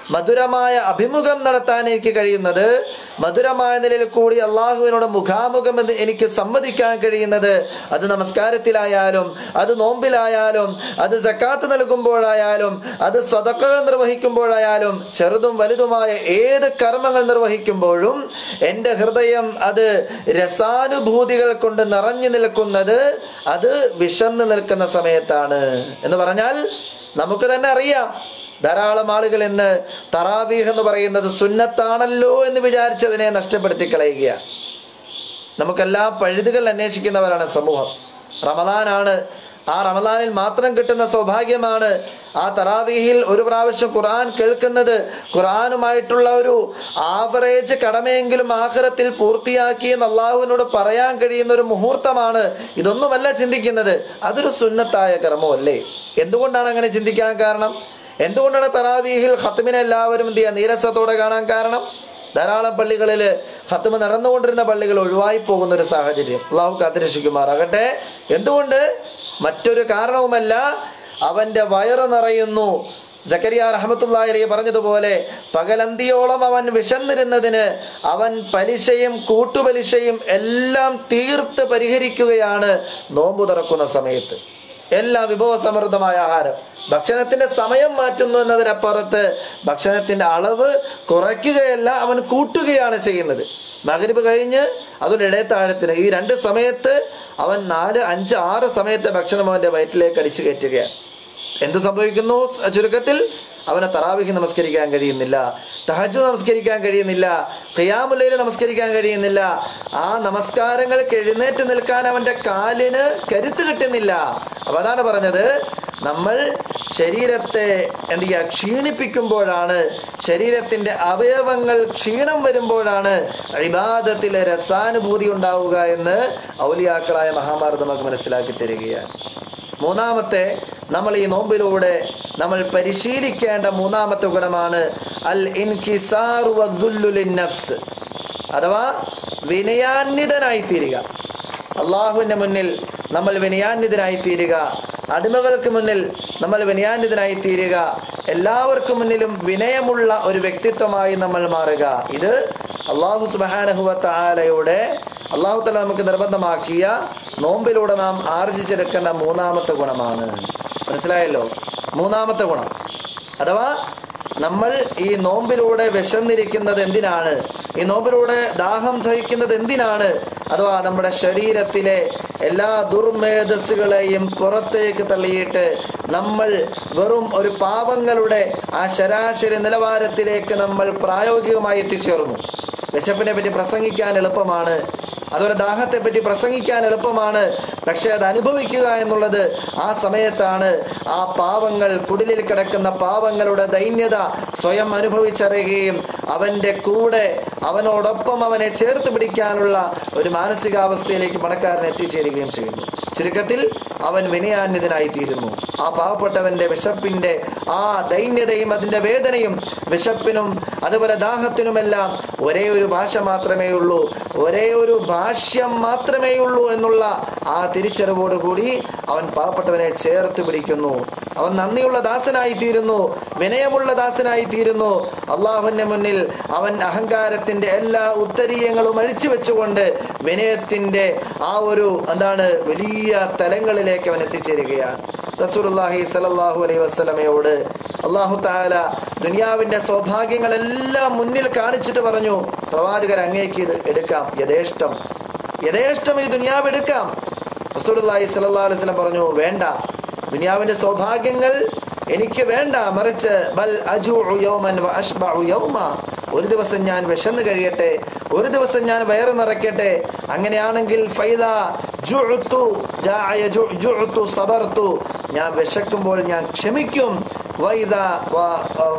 മധുരമായ അഭിമുഖം നടത്താൻ എനിക്ക് കഴിയുന്നത് മധുരമായ നിലയിൽ കൂടി അള്ളാഹുവിനോട് മുഖാമുഖം എന്ന് എനിക്ക് സമ്മതിക്കാൻ കഴിയുന്നത് അത് നമസ്കാരത്തിലായാലും അത് നോമ്പിലായാലും അത് സക്കാത്ത് നൽകുമ്പോഴായാലും അത് സ്വതക്കകൾ നിർവഹിക്കുമ്പോഴായാലും ചെറുതും വലുതുമായ ഏത് കർമ്മങ്ങൾ നിർവഹിക്കുമ്പോഴും എൻ്റെ ഹൃദയം അത് രസാനുഭൂതികൾ കൊണ്ട് നിറഞ്ഞു നിൽക്കുന്നത് അത് വിശന്ന് നിൽക്കുന്ന സമയത്താണ് എന്ന് പറഞ്ഞാൽ നമുക്ക് തന്നെ അറിയാം ധാരാളം ആളുകൾ ഇന്ന് തറാവീഹ് എന്ന് പറയുന്നത് സുന്നത്താണല്ലോ എന്ന് വിചാരിച്ചതിനെ നഷ്ടപ്പെടുത്തി കളയുകയാണ് നമുക്കെല്ലാം പഴുതുകൾ അന്വേഷിക്കുന്നവരാണ് സമൂഹം റമദാനാണ് ആ റമദാനിൽ മാത്രം കിട്ടുന്ന സൗഭാഗ്യമാണ് ആ തറാവീഹിൽ ഒരു പ്രാവശ്യം ഖുർആൻ കേൾക്കുന്നത് ഖുർആനുമായിട്ടുള്ള ഒരു ആവറേജ് കടമയെങ്കിലും ആഖിറത്തിൽ പൂർത്തിയാക്കി എന്ന് അള്ളാഹുവിനോട് പറയാൻ കഴിയുന്ന ഒരു മുഹൂർത്തമാണ് ഇതൊന്നുമല്ല ചിന്തിക്കുന്നത് അതൊരു സുന്നത്തായ കർമ്മമല്ലേ എന്തുകൊണ്ടാണ് അങ്ങനെ ചിന്തിക്കാൻ കാരണം എന്തുകൊണ്ടാണ് തറാവീഹിൽ ഖത്മിനെ എല്ലാവരും എന്ത് ചെയ്യുക നീരസത്തോടെ കാണാൻ കാരണം ധാരാളം പള്ളികളിൽ ഹത്തുമ നടന്നുകൊണ്ടിരുന്ന പള്ളികൾ ഒഴിവായി പോകുന്ന ഒരു സാഹചര്യം അള്ളാഹു കാത്തിരക്ഷിക്കുമാറാകട്ടെ എന്തുകൊണ്ട് മറ്റൊരു കാരണവുമല്ല അവന്റെ വയറ് നിറയുന്നു ജക്കരിയ റഹമത്തുള്ള അലി പറഞ്ഞതുപോലെ പകലന്തിയോളം അവൻ വിശന്നിരുന്നതിന് അവൻ പലിശയും കൂട്ടുപലിശയും എല്ലാം തീർത്ത് പരിഹരിക്കുകയാണ് നോമ്പു തുറക്കുന്ന സമയത്ത് എല്ലാം വിഭവസമൃദ്ധമായ ആഹാരം ഭക്ഷണത്തിന്റെ സമയം മാറ്റുന്നു എന്നതിനപ്പുറത്ത് ഭക്ഷണത്തിന്റെ അളവ് കുറയ്ക്കുകയല്ല അവൻ കൂട്ടുകയാണ് ചെയ്യുന്നത് മകരിബ് കഴിഞ്ഞ് അതിൻ്റെ ഇടയത്താഴത്തിന് ഈ രണ്ട് സമയത്ത് അവൻ നാല് അഞ്ച് ആറ് സമയത്തെ ഭക്ഷണം അവൻ്റെ വയറ്റിലേക്ക് അടിച്ചു കയറ്റുകയാണ് എന്ത് സംഭവിക്കുന്നു ചുരുക്കത്തിൽ അവനെ തറാവിഹി നമസ്കരിക്കാൻ കഴിയുന്നില്ല തഹജു നമസ്കരിക്കാൻ കഴിയുന്നില്ല ഖിയാമുല്ലയിൽ നമസ്കരിക്കാൻ കഴിയുന്നില്ല ആ നമസ്കാരങ്ങൾക്ക് എഴുന്നേറ്റ് നിൽക്കാൻ അവന്റെ കാലിന് കരുത്ത് കിട്ടുന്നില്ല അപ്പൊ അതാണ് പറഞ്ഞത് നമ്മൾ ശരീരത്തെ എന്ത് ചെയ്യുക ക്ഷീണിപ്പിക്കുമ്പോഴാണ് ശരീരത്തിന്റെ അവയവങ്ങൾ ക്ഷീണം വരുമ്പോഴാണ് ഇബാദത്തിലെ രസാനുഭൂതി ഉണ്ടാവുക എന്ന് ഔലിയാക്കളായ മഹാഭാരത നമുക്ക് മനസ്സിലാക്കി തരികയാണ് മൂന്നാമത്തെ നമ്മൾ ഈ നോമ്പിലൂടെ നമ്മൾ പരിശീലിക്കേണ്ട മൂന്നാമത്തെ ഗുണമാണ് അൽ ഇൻകിസാറു വദ്ദുല്ലു ലിന്നഫ്സ് അഥവാ വിനയാന്വിതനായി തീരുക അള്ളാഹുവിന്റെ മുന്നിൽ നമ്മൾ വിനയാന്വിതനായി തീരുക അടിമകൾക്ക് മുന്നിൽ നമ്മൾ വിനയാന്വിതനായി തീരുക എല്ലാവർക്കും മുന്നിലും വിനയമുള്ള ഒരു വ്യക്തിത്വമായി നമ്മൾ മാറുക ഇത് അള്ളാഹു സുബാനഹുവത്ത ആലയുടെ അള്ളാഹു തല നമുക്ക് നിർബന്ധമാക്കിയ നോമ്പിലൂടെ നാം ആർജിച്ചെടുക്കേണ്ട മൂന്നാമത്തെ ഗുണമാണ് മനസ്സിലായല്ലോ മൂന്നാമത്തെ ഗുണം അഥവാ നമ്മൾ ഈ നോമ്പിലൂടെ വിശന്നിരിക്കുന്നത് എന്തിനാണ് ഈ നോമ്പിലൂടെ ദാഹം സഹിക്കുന്നത് എന്തിനാണ് അഥവാ നമ്മുടെ ശരീരത്തിലെ എല്ലാ ദുർമേധസ്സുകളെയും പുറത്തേക്ക് തള്ളിയിട്ട് നമ്മൾ വെറും ഒരു പാപങ്ങളുടെ ആ ശരാശരി നിലവാരത്തിലേക്ക് നമ്മൾ പ്രായോഗികമായി എത്തിച്ചേർന്നു വിശപ്പിനെ പറ്റി പ്രസംഗിക്കാൻ എളുപ്പമാണ് അതുപോലെ ദാഹത്തെ പറ്റി പ്രസംഗിക്കാൻ എളുപ്പമാണ് പക്ഷെ അത് അനുഭവിക്കുക എന്നുള്ളത് ആ സമയത്താണ് ആ പാവങ്ങൾ കുടിലിൽ കിടക്കുന്ന പാവങ്ങളുടെ ദൈന്യത സ്വയം അനുഭവിച്ചറിയുകയും അവന്റെ കൂടെ അവനോടൊപ്പം അവനെ ചേർത്ത് പിടിക്കാനുള്ള ഒരു മാനസികാവസ്ഥയിലേക്ക് പണക്കാരൻ എത്തിച്ചേരുകയും ചെയ്യുന്നു ചുരുക്കത്തിൽ അവൻ വിനയാന്വിതനായി തീരുന്നു ആ പാവപ്പെട്ടവന്റെ വിശപ്പിന്റെ ആ ദൈന്യതയും അതിന്റെ വേദനയും വിശപ്പിനും അതുപോലെ ദാഹത്തിനുമെല്ലാം ഒരേ ഒരു ഭാഷ മാത്രമേ ഉള്ളൂ ഒരേ ഒരു ഭാഷ്യം മാത്രമേ ഉള്ളൂ എന്നുള്ള ആ തിരിച്ചറിവോട് കൂടി അവൻ പാവപ്പെട്ടവനെ ചേർത്ത് പിടിക്കുന്നു അവൻ നന്ദിയുള്ള ദാസനായി തീരുന്നു വിനയമുള്ള ദാസനായി തീരുന്നു അള്ളാഹുവിന്റെ മുന്നിൽ അവൻ അഹങ്കാരത്തിന്റെ എല്ലാ ഉത്തരീയങ്ങളും അഴിച്ചു വെച്ചുകൊണ്ട് വിനയത്തിന്റെ ആ ഒരു എന്താണ് വലിയ തലങ്ങളിലേക്ക് അവൻ എത്തിച്ചേരുകയാണ് റസൂലുള്ളാഹി സല്ലല്ലാഹു അലൈഹി വസല്ലമയോട് അള്ളാഹു താല ദുനിയാവിന്റെ സൗഭാഗ്യങ്ങളെല്ലാം മുന്നിൽ കാണിച്ചിട്ട് പറഞ്ഞു പ്രവാചകർ അങ്ങേക്ക് ഇത് എടുക്കാം യഥേഷ്ടം യഥേഷ്ടം ഈ ദുനിയാവ് എടുക്കാം റസൂലുള്ളാഹി സല്ലല്ലാഹു അലൈഹി വസല്ലം പറഞ്ഞു വേണ്ട ദുനിയാവിന്റെ സൗഭാഗ്യങ്ങൾ എനിക്ക് വേണ്ട മറിച്ച് ബൽ അജൂഉ യൗമൻ വ അശ്ബഉ യൗമ ഒരു ദിവസം ഞാൻ വിശന്ന് കഴിയട്ടെ ഒരു ദിവസം ഞാൻ വയറ് നിറയ്ക്കട്ടെ അങ്ങനെയാണെങ്കിൽ ഫൈദ ജുഉതു ജാഅ യജു- ജുഉതു സബർതു ഞാൻ വിശക്കുമ്പോൾ ഞാൻ ക്ഷമിക്കും വൈദ വ- ഉം,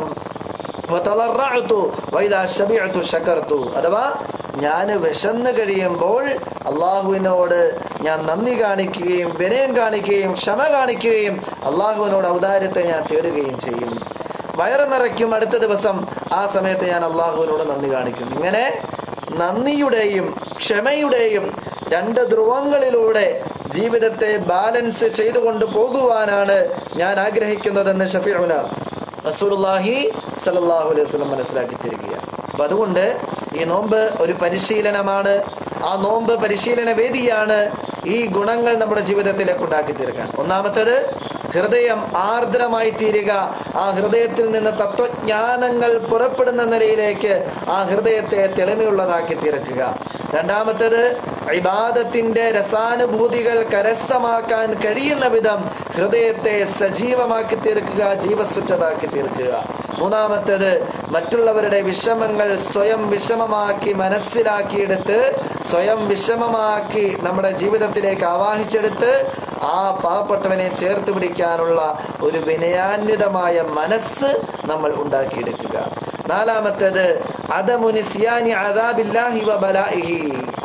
വതളറഅതു വൈദാ ശബിഅതു ശകർതു അഥവാ ഞാൻ വിശന്ന് കഴിയുമ്പോൾ അള്ളാഹുവിനോട് ഞാൻ നന്ദി കാണിക്കുകയും വിനയം കാണിക്കുകയും ക്ഷമ കാണിക്കുകയും അള്ളാഹുവിനോട് ഔദാര്യത്തെ ഞാൻ തേടുകയും ചെയ്യും വയറ് നിറയ്ക്കും അടുത്ത ദിവസം ആ സമയത്ത് ഞാൻ അള്ളാഹുവിനോട് നന്ദി കാണിക്കും ഇങ്ങനെ നന്ദിയുടെയും ക്ഷമയുടെയും രണ്ട് ധ്രുവങ്ങളിലൂടെ ജീവിതത്തെ ബാലൻസ് ചെയ്തുകൊണ്ട് പോകുവാനാണ് ഞാൻ ആഗ്രഹിക്കുന്നതെന്ന് ഷഫീഉന റസൂലുള്ളാഹി സല്ലല്ലാഹു അലൈഹി വസല്ലം മനസ്സിലാക്കി തരികയാണ് അപ്പൊ അതുകൊണ്ട് ഈ നോമ്പ് ഒരു പരിശീലനമാണ് ആ നോമ്പ് പരിശീലന വേദിയാണ് ഈ ഗുണങ്ങൾ നമ്മുടെ ജീവിതത്തിലേക്ക് ഉണ്ടാക്കി തീർക്കാൻ ഒന്നാമത്തേത് ഹൃദയം ആർദ്രമായി തീരുക ആ ഹൃദയത്തിൽ നിന്ന് തത്വജ്ഞാനങ്ങൾ പുറപ്പെടുന്ന നിലയിലേക്ക് ആ ഹൃദയത്തെ തെളിമയുള്ളതാക്കി തീർക്കുക രണ്ടാമത്തേത് ഇബാദത്തിന്റെ രസാനുഭൂതികൾ കരസ്ഥമാക്കാൻ കഴിയുന്ന വിധം ഹൃദയത്തെ സജീവമാക്കി തീർക്കുക ജീവസുറ്റതാക്കി തീർക്കുക മൂന്നാമത്തേത് മറ്റുള്ളവരുടെ വിഷമങ്ങൾ സ്വയം വിഷമമാക്കി മനസ്സിലാക്കിയെടുത്ത് സ്വയം വിഷമമാക്കി നമ്മുടെ ജീവിതത്തിലേക്ക് ആവാഹിച്ചെടുത്ത് ആ പാവപ്പെട്ടവനെ ചേർത്ത് പിടിക്കാനുള്ള ഒരു വിനയാന്വിതമായ മനസ്സ് നമ്മൾ ഉണ്ടാക്കിയെടുക്കുക നാലാമത്തേത് അദമുനിസ്യാനി അദാബില്ലാഹി വ ബലാഇഹി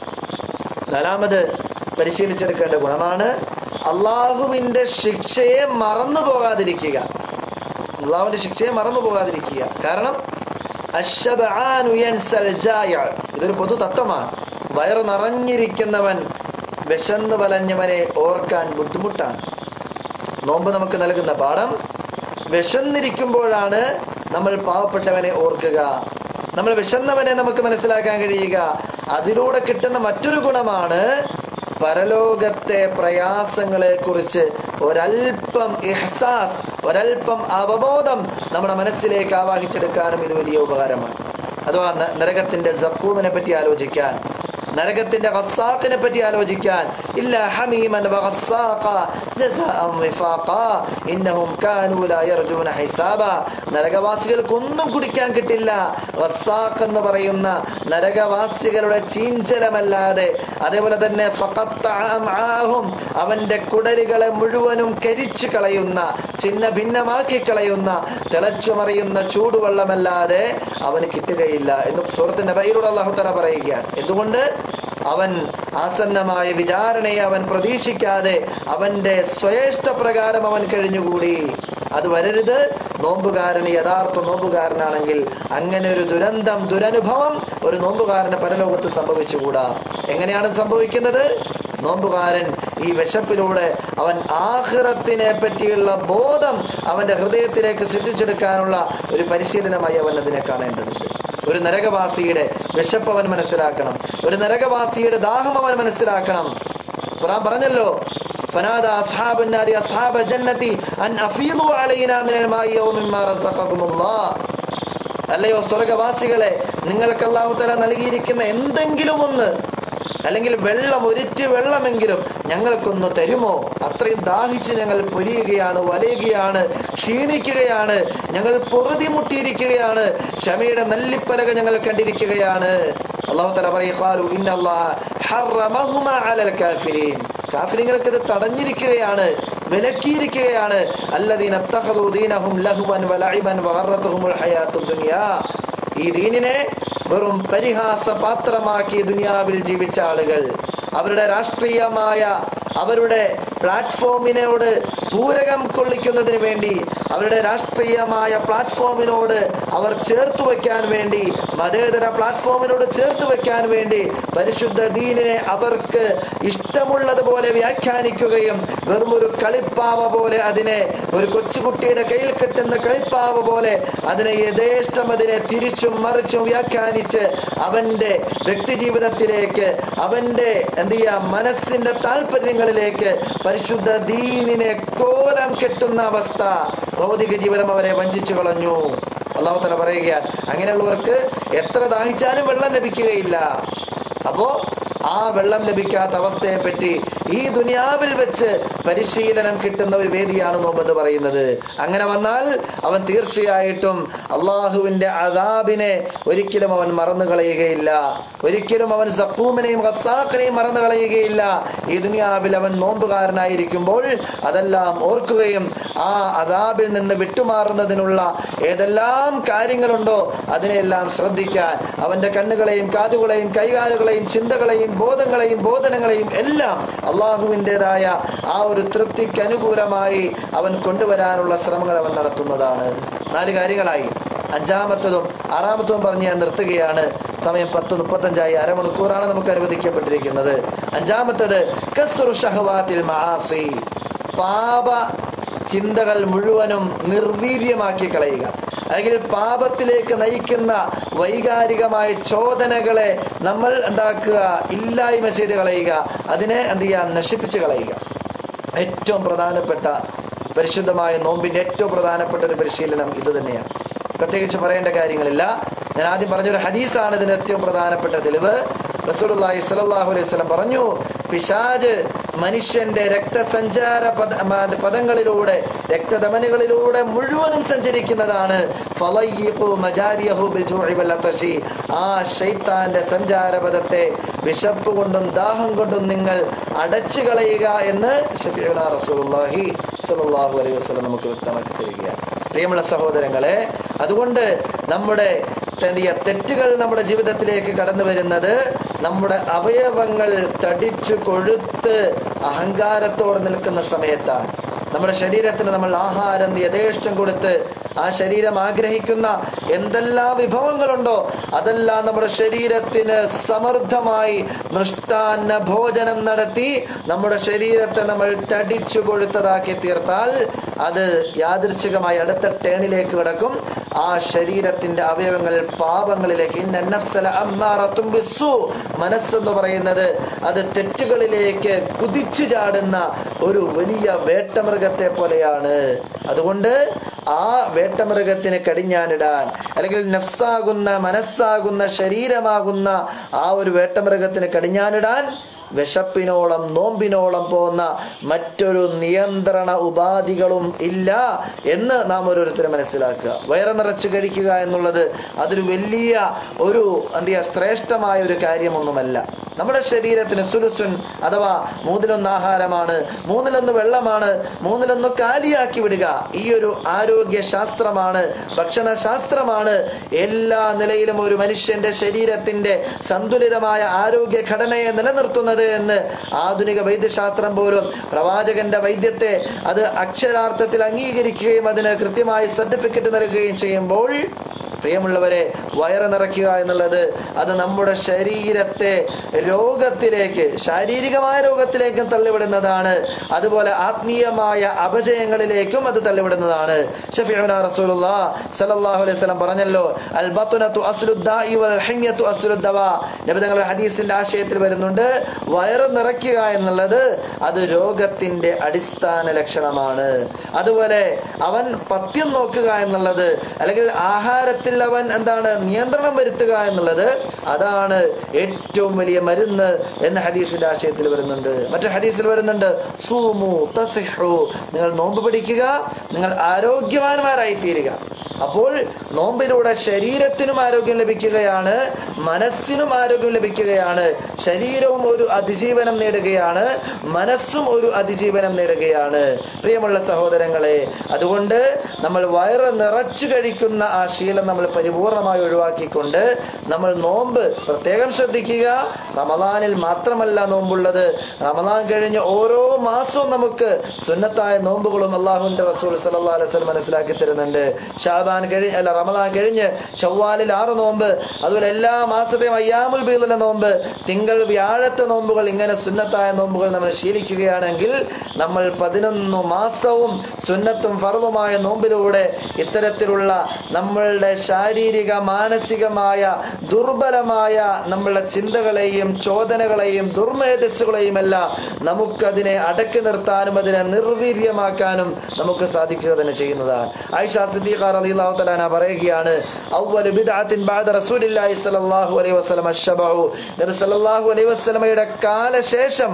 നാലാമത് പരിശീലിച്ചെടുക്കേണ്ട ഗുണമാണ് അള്ളാഹുവിന്റെ ശിക്ഷയെ മറന്നു പോകാതിരിക്കുക അള്ളാഹുവിന്റെ ശിക്ഷയെ മറന്നു പോകാതിരിക്കുക കാരണം അശ്ശബആനു യൻസൽ ജായ. ഇതൊരു പൊതു തത്വമാണ് വയറ് നിറഞ്ഞിരിക്കുന്നവൻ വിശന്ന് വലഞ്ഞവനെ ഓർക്കാൻ ബുദ്ധിമുട്ടാണ് നോമ്പ് നമുക്ക് നൽകുന്ന പാഠം വിശന്നിരിക്കുമ്പോഴാണ് നമ്മൾ പാവപ്പെട്ടവനെ ഓർക്കുക നമ്മൾ വിശന്നവനെ നമുക്ക് മനസ്സിലാക്കാൻ കഴിയുക അതിലൂടെ കിട്ടുന്ന മറ്റൊരു ഗുണമാണ് പരലോകത്തെ പ്രയാസങ്ങളെ കുറിച്ച് ഒരൽപ്പം ഇഹ്സാസ് ഒരൽപ്പം അവബോധം നമ്മുടെ മനസ്സിലേക്ക് ആവാഹിച്ചെടുക്കാനും ഇത് വലിയ ഉപകാരമാണ് അഥവാ ന- നരകത്തിന്റെ സപ്പൂമിനെ പറ്റി ആലോചിക്കാൻ നരകത്തിന്റെ ഖസ്സാഖിനെ പറ്റി ആലോചിക്കാൻ ഇല്ല ഹമീമൻ വഖസ്സാഖ ജസാഅൻ വിഫാഖ ഇന്നഹും കാനൂ ലാ യർജൂന ഹിസാബ നരകവാസികൾക്കൊന്നും കുടിക്കാൻ കിട്ടില്ല ഖസ്സാഖ് എന്ന് പറയുന്ന നരകവാസികളുടെ ചീഞ്ചലമല്ലാതെ അതേപോലെ തന്നെ ഫഖത്തഅ അംആഹും അവന്റെ കുടലുകളെ മുഴുവനും കരിച്ചു കളയുന്ന ചിന്ന ഭിന്നമാക്കി കളയുന്ന തിളച്ചുമറിയുന്ന ചൂടുവെള്ളമല്ലാതെ അവന് കിട്ടുകയില്ല എന്ന് സുഹൃത്തിന്റെ ബൈലൂടെ അള്ളാഹു തല പറയുകയാണ് എന്തുകൊണ്ട് അവൻ ആസന്നമായ വിചാരണയെ അവൻ പ്രതീക്ഷിക്കാതെ അവന്റെ സ്വയേഷ്ട പ്രകാരം അവൻ കഴിഞ്ഞുകൂടി അത് വരരുത് നോമ്പുകാരന് യഥാർത്ഥ നോമ്പുകാരനാണെങ്കിൽ അങ്ങനെ ഒരു ദുരന്തം ദുരനുഭവം ഒരു നോമ്പുകാരന് പരലോകത്ത് സംഭവിച്ചുകൂടാ എങ്ങനെയാണ് സംഭവിക്കുന്നത് നോമ്പുകാരൻ ഈ വിശപ്പിലൂടെ അവൻ ആഹ്റത്തിനെ പറ്റിയുള്ള ബോധം അവന്റെ ഹൃദയത്തിലേക്ക് സിദ്ധിച്ചെടുക്കാനുള്ള ഒരു പരിശീലനമായി അവൻ അതിനെ കാണേണ്ടതുണ്ട് ഒരു നരകവാസിയുടെ വിശപ്പ് അവൻ മനസ്സിലാക്കണം ഒരു നരകവാസിയുടെ ദാഹം അവൻ മനസ്സിലാക്കണം ഖുറാൻ പറഞ്ഞല്ലോ فنادى أصحاب النار أصحاب الجنة أن أفيضوا علينا من الماء ومما رزقكم الله അല്ലയോ സ്വർഗവാസികളെ നിങ്ങൾക്ക് അള്ളാഹു തല നൽകിയിരിക്കുന്ന എന്തെങ്കിലും ഒന്ന് അല്ലെങ്കിൽ വെള്ളം ഒരിറ്റ് വെള്ളമെങ്കിലും ഞങ്ങൾക്കൊന്ന് തരുമോ അത്രയും ദാഹിച്ച് ഞങ്ങൾ പൊരിയുകയാണ് വലയുകയാണ് ക്ഷീണിക്കുകയാണ് ഞങ്ങൾ പൊറുതി മുട്ടിയിരിക്കുകയാണ് ക്ഷമയുടെ നല്ലിപ്പലക ഞങ്ങൾ കണ്ടിരിക്കുകയാണ് അള്ളാഹു തല പറയും കാഫിരിങ്ങൾക്ക് ഇത് തടഞ്ഞിരിക്കുകയാണ് വിലക്കിയിരിക്കുകയാണ് അല്ലദീന അത്തഖദൂ ദീനഹും ലഹുവൻ വലഇബൻ വഗറത്തുഹുമുൽ ഹയാത്തുദ് ദുനിയാ ഈ ദീനിനെ വെറും പരിഹാസ പാത്രമാക്കി ദുനിയാവിൽ ജീവിച്ച ആളുകൾ അവരുടെ രാഷ്ട്രീയമായ അവരുടെ പ്ലാറ്റ്ഫോമിനോട് പൂരകം കൊള്ളിക്കുന്നതിന് വേണ്ടി അവരുടെ രാഷ്ട്രീയമായ പ്ലാറ്റ്ഫോമിനോട് അവർ ചേർത്ത് വെക്കാൻ വേണ്ടി മതേതര പ്ലാറ്റ്ഫോമിനോട് ചേർത്ത് വെക്കാൻ വേണ്ടി പരിശുദ്ധ ദീനിനെ അവർക്ക് ഇഷ്ടമുള്ളതുപോലെ വ്യാഖ്യാനിക്കുകയും വെറും ഒരു കളിപ്പാവ പോലെ അതിനെ ഒരു കൊച്ചുകുട്ടിയുടെ കയ്യിൽ കിട്ടുന്ന കളിപ്പാവ പോലെ അതിനെ യഥേഷ്ടം അതിനെ തിരിച്ചും മറിച്ചും വ്യാഖ്യാനിച്ച് അവന്റെ വ്യക്തി ജീവിതത്തിലേക്ക് അവന്റെ എന്ത് ചെയ്യാ മനസ്സിന്റെ താല്പര്യങ്ങളിലേക്ക് പരിശുദ്ധ ദീനിനെ കോലം കെട്ടുന്ന അവസ്ഥ ഭൗതിക ജീവിതം അവരെ വഞ്ചിച്ചു കളഞ്ഞു അള്ളാഹു തല പറയുകയാണ് അങ്ങനെയുള്ളവർക്ക് എത്ര ദാഹിച്ചാലും വെള്ളം ലഭിക്കുകയില്ല അപ്പോ ആ വെള്ളം ലഭിക്കാത്ത അവസ്ഥയെ പറ്റി ഈ ദുനിയാവിൽ വെച്ച് പരിശീലനം കിട്ടുന്ന ഒരു വേദിയാണ് നോമ്പെന്ന് പറയുന്നത് അങ്ങനെ വന്നാൽ അവൻ തീർച്ചയായിട്ടും അള്ളാഹുവിന്റെ അതാബിനെ ഒരിക്കലും അവൻ മറന്നു കളയുകയില്ല ഒരിക്കലും അവൻ സപ്പൂമിനെയും ഹസാഖിനെയും മറന്നു കളയുകയില്ല ഈ ദുനിയാവിൽ അവൻ നോമ്പുകാരനായിരിക്കുമ്പോൾ അതെല്ലാം ഓർക്കുകയും ആ അതാബിൽ നിന്ന് വിട്ടുമാറുന്നതിനുള്ള ഏതെല്ലാം കാര്യങ്ങളുണ്ടോ അതിനെല്ലാം ശ്രദ്ധിക്കാൻ അവന്റെ കണ്ണുകളെയും കാതുകളെയും കൈകാലുകളെയും ചിന്തകളെയും ബോധങ്ങളെയും ബോധനങ്ങളെയും എല്ലാം അള്ളാഹുവിൻ്റെതായ ആ ഒരു തൃപ്തിക്ക് അനുകൂലമായി അവൻ കൊണ്ടുവരാനുള്ള ശ്രമങ്ങൾ അവൻ നടത്തുന്നതാണ് നാല് കാര്യങ്ങളായി അഞ്ചാമത്തതും ആറാമത്തതും പറഞ്ഞ് ഞാൻ നിർത്തുകയാണ് സമയം പത്ത് മുപ്പത്തഞ്ചായി അരമണിക്കൂറാണ് നമുക്ക് അനുവദിക്കപ്പെട്ടിരിക്കുന്നത് അഞ്ചാമത്തത് കസ്റു ഷഹവാത്തിൽ മആസി പാപ ചിന്തകൾ മുഴുവനും നിർവീര്യമാക്കി കളയുക അല്ലെങ്കിൽ പാപത്തിലേക്ക് നയിക്കുന്ന വൈകാരികമായ ചോദനകളെ നമ്മൾ എന്താക്കുക ഇല്ലായ്മ ചെയ്ത് കളയുക അതിനെ എന്ത് ചെയ്യുക നശിപ്പിച്ച് കളയുക ഏറ്റവും പ്രധാനപ്പെട്ട പരിശുദ്ധമായ നോമ്പിന്റെ ഏറ്റവും പ്രധാനപ്പെട്ട ഒരു പരിശീലനം ഇത് തന്നെയാണ് പ്രത്യേകിച്ച് പറയേണ്ട കാര്യങ്ങളില്ല ഞാൻ ആദ്യം പറഞ്ഞൊരു ഹദീസാണ് ഇതിന് ഏറ്റവും പ്രധാനപ്പെട്ട തെളിവ് റസൂലുള്ളാഹി സ്വല്ലല്ലാഹു അലൈഹി വസല്ലം പറഞ്ഞു പിശാജ് മനുഷ്യന്റെ രക്തസഞ്ചാര പദ മ- പദങ്ങളിലൂടെ രക്തധമനികളിലൂടെ മുഴുവനും സഞ്ചരിക്കുന്നതാണ് ഫളയ്യിഖു മജാരിയഹു ബിൽജൂഇ വൽ അതശി. ആ ശൈത്താന്റെ സഞ്ചാരപഥത്തെ വിശപ്പ് കൊണ്ടും ദാഹം കൊണ്ടും നിങ്ങൾ അടച്ചു കളയുക എന്ന് ഷഫീഉന റസൂലുള്ളാഹി സ്വല്ലല്ലാഹു അലൈഹി വസല്ലം നമുക്ക് വ്യക്തമാക്കി തരികയാണ് പ്രിയമുള്ള സഹോദരങ്ങളെ അതുകൊണ്ട് നമ്മുടെ എന്ത് ചെയ്യുക, തെറ്റുകൾ നമ്മുടെ ജീവിതത്തിലേക്ക് കടന്നു വരുന്നത് നമ്മുടെ അവയവങ്ങൾ തടിച്ചു കൊഴുത്ത് അഹങ്കാരത്തോടെ നിൽക്കുന്ന സമയത്താണ് നമ്മുടെ ശരീരത്തിന് നമ്മൾ ആഹാരം യഥേഷ്ടം കൊടുത്ത് ആ ശരീരം ആഗ്രഹിക്കുന്ന എന്തെല്ലാം വിഭവങ്ങളുണ്ടോ അതെല്ലാം നമ്മുടെ ശരീരത്തിന് സമൃദ്ധമായി മൃഷ്ടാന്ന ഭോജനം നടത്തി നമ്മുടെ ശരീരത്തെ നമ്മൾ തടിച്ചു കൊഴുത്തതാക്കി തീർത്താൽ അത് യാദൃച്ഛികമായി അടുത്ത ടേണിലേക്ക് കിടക്കും ആ ശരീരത്തിന്റെ അവയവങ്ങൾ പാപങ്ങളിലേക്ക് ഇന്ന നഫ്സല അമ്മാറത്തും ബിസ്സു. മനസ്സെന്ന് പറയുന്നത് അത് തെറ്റുകളിലേക്ക് കുതിച്ചു ചാടുന്ന ഒരു വലിയ വേട്ടമൃഗത്തെ പോലെയാണ് അതുകൊണ്ട് ആ വേട്ടമൃഗത്തിന് കടിഞ്ഞാനിടാൻ അല്ലെങ്കിൽ നഫ്സാകുന്ന മനസ്സാകുന്ന ശരീരമാകുന്ന ആ ഒരു വേട്ടമൃഗത്തിന് കടിഞ്ഞാനിടാൻ വിശപ്പിനോളം നോമ്പിനോളം പോകുന്ന മറ്റൊരു നിയന്ത്രണ ഉപാധികളും ഇല്ല എന്ന് നാം ഓരോരുത്തരും മനസ്സിലാക്കുക വയറ് നിറച്ച് കഴിക്കുക എന്നുള്ളത് അതൊരു വലിയ ഒരു എന്ത് ചെയ്യുക ശ്രേഷ്ഠമായ ഒരു കാര്യമൊന്നുമല്ല നമ്മുടെ ശരീരത്തിന് സുലുസുൻ അഥവാ മൂന്നിലൊന്ന് ആഹാരമാണ് മൂന്നിലൊന്ന് വെള്ളമാണ് മൂന്നിലൊന്ന് കാലിയാക്കി വിടുക ഈ ഒരു ആരോഗ്യ ശാസ്ത്രമാണ് ഭക്ഷണ ശാസ്ത്രമാണ് എല്ലാ നിലയിലും ഒരു മനുഷ്യന്റെ ശരീരത്തിന്റെ സന്തുലിതമായ ആരോഗ്യ ഘടനയെ നിലനിർത്തുന്നത് എന്ന് ആധുനിക വൈദ്യശാസ്ത്രം പോലും പ്രവാചകന്റെ വൈദ്യത്തെ അത് അക്ഷരാർത്ഥത്തിൽ അംഗീകരിക്കുകയും അതിന് കൃത്യമായി സർട്ടിഫിക്കറ്റ് നൽകുകയും ചെയ്യുമ്പോൾ പ്രിയമുള്ളവരെ വയറ് നിറയ്ക്കുക എന്നുള്ളത് അത് നമ്മുടെ ശരീരത്തെ രോഗത്തിലേക്ക് ശാരീരികമായ രോഗത്തിലേക്കും തള്ളിവിടുന്നതാണ് അതുപോലെ ആത്മീയമായ അപജയങ്ങളിലേക്കും അത് തള്ളിവിടുന്നതാണ് ഷഫീഉന റസൂലുള്ളാ സല്ലല്ലാഹു അലൈഹി വസല്ലം പറഞ്ഞല്ലോ അൽ ബത്നതു അസ്ലുദ്ദാഇ വൽ ഹിമ്യതു അസ്ലുദ്ദവാ നബി തങ്ങളുടെ ഹദീസിന്റെ ആശയത്തിൽ വരുന്നുണ്ട് വയറ് നിറയ്ക്കുക എന്നുള്ളത് അത് രോഗത്തിന്റെ അടിസ്ഥാന ലക്ഷണമാണ് അതുപോലെ അവൻ പഥ്യം നോക്കുക എന്നുള്ളത് അല്ലെങ്കിൽ ആഹാരത്തിൽ അവൻ എന്താണ് നിയന്ത്രണം വരുത്തുക എന്നുള്ളത് അതാണ് ഏറ്റവും വലിയ മരുന്ന് എന്ന ഹദീസിന്റെ ആശയത്തിൽ വരുന്നുണ്ട് മറ്റു ഹദീസിൽ വരുന്നുണ്ട് സൂമു തസിഹു നിങ്ങൾ നോമ്പ് പിടിക്കുക നിങ്ങൾ ആരോഗ്യവാന്മാരായി തീരുക അപ്പോൾ നോമ്പിലൂടെ ശരീരത്തിനും ആരോഗ്യം ലഭിക്കുകയാണ് മനസ്സിനും ആരോഗ്യം ലഭിക്കുകയാണ് ശരീരവും ഒരു അതിജീവനം നേടുകയാണ് മനസ്സും ഒരു അതിജീവനം നേടുകയാണ് പ്രിയമുള്ള സഹോദരങ്ങളെ അതുകൊണ്ട് നമ്മൾ വയറ് നിറച്ചു കഴിക്കുന്ന ആ ശീലം നമ്മൾ പരിപൂർണമായി ഒഴിവാക്കിക്കൊണ്ട് നമ്മൾ നോമ്പ് പ്രത്യേകം ശ്രദ്ധിക്കുക റമദാനിൽ മാത്രമല്ല നോമ്പുള്ളത് റമദാൻ കഴിഞ്ഞ് ഓരോ മാസവും നമുക്ക് സുന്നത്തായ നോമ്പുകളും അള്ളാഹുവിന്റെ റസൂൽ സല്ലല്ലാഹു അലൈഹി വസല്ലം മനസ്സിലാക്കി തരുന്നുണ്ട് ഷാബാൻ കഴിഞ്ഞ് അല്ല റമദാൻ കഴിഞ്ഞ് ഷവ്വാലിൽ ആറ് നോമ്പ് അതുപോലെ എല്ലാ മാസത്തെയും അയ്യാമുൽ ബീദിലെ നോമ്പ് തിങ്കൾ വ്യാഴത്തെ നോമ്പുകൾ ഇങ്ങനെ സുന്നത്തായ നോമ്പുകൾ നമ്മൾ ശീലിക്കുകയാണെങ്കിൽ നമ്മൾ പതിനൊന്ന് മാസവും സുന്നത്തും ഫറലുമായ നോമ്പിലൂടെ ഇത്തരത്തിലുള്ള നമ്മളുടെ ശാരീരിക മാനസികമായ ദുർബലമായ നമ്മളുടെ ചിന്തകളെയും ചോദനകളെയും ദുർമേധസ്സുകളെയും എല്ലാം നമുക്കതിനെ അടക്കി നിർത്താനും അതിനെ നിർവീര്യമാക്കാനും നമുക്ക് സാധിക്കുക തന്നെ ചെയ്യുന്നതാണ് ആയിഷ സിദ്ദീഖ റളിയല്ലാഹു തആല അൻഹ പറയുകയാണ് അവ്വലു ബിദ്അത്തിൻ ബഅദ റസൂലില്ലാഹി സ്വല്ലല്ലാഹു അലൈഹി വസല്ലം അശ്ശബഉ നബി സല്ലല്ലാഹു അലൈഹി വസല്ലമയുടെ കാലശേഷം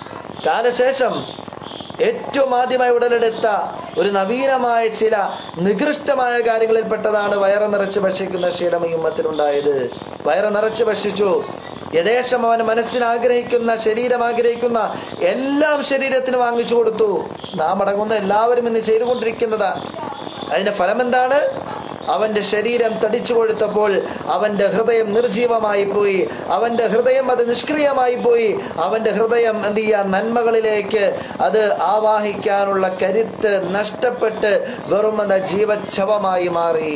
കാലശേഷം ഏറ്റവും ആദ്യമായി ഉടലെടുത്ത ഒരു നവീനമായ ചില നികൃഷ്ടമായ കാര്യങ്ങളിൽപ്പെട്ടതാണ് വയറ് നിറച്ച് ഭക്ഷിക്കുന്ന ശീലം ഈ ഉമ്മത്തിനുണ്ടായത് വയറ് നിറച്ച് ഭക്ഷിച്ചു യഥേഷം അവൻ മനസ്സിന് ആഗ്രഹിക്കുന്ന ശരീരം ആഗ്രഹിക്കുന്ന എല്ലാം ശരീരത്തിന് വാങ്ങിച്ചു കൊടുത്തു നാം അടങ്ങുന്ന എല്ലാവരും ഇന്ന് ചെയ്തുകൊണ്ടിരിക്കുന്നതാണ് അതിന്റെ ഫലം എന്താണ് അവന്റെ ശരീരം തടിച്ചു കൊഴുത്തപ്പോൾ അവന്റെ ഹൃദയം നിർജീവമായി പോയി അവന്റെ ഹൃദയം അത് നിഷ്ക്രിയമായി പോയി അവന്റെ ഹൃദയം എന്ത് ചെയ്യാൻ നന്മകളിലേക്ക് അത് ആവാഹിക്കാനുള്ള കരുത്ത് നഷ്ടപ്പെട്ട് വെറും എന്ന ജീവച്ഛവമായി മാറി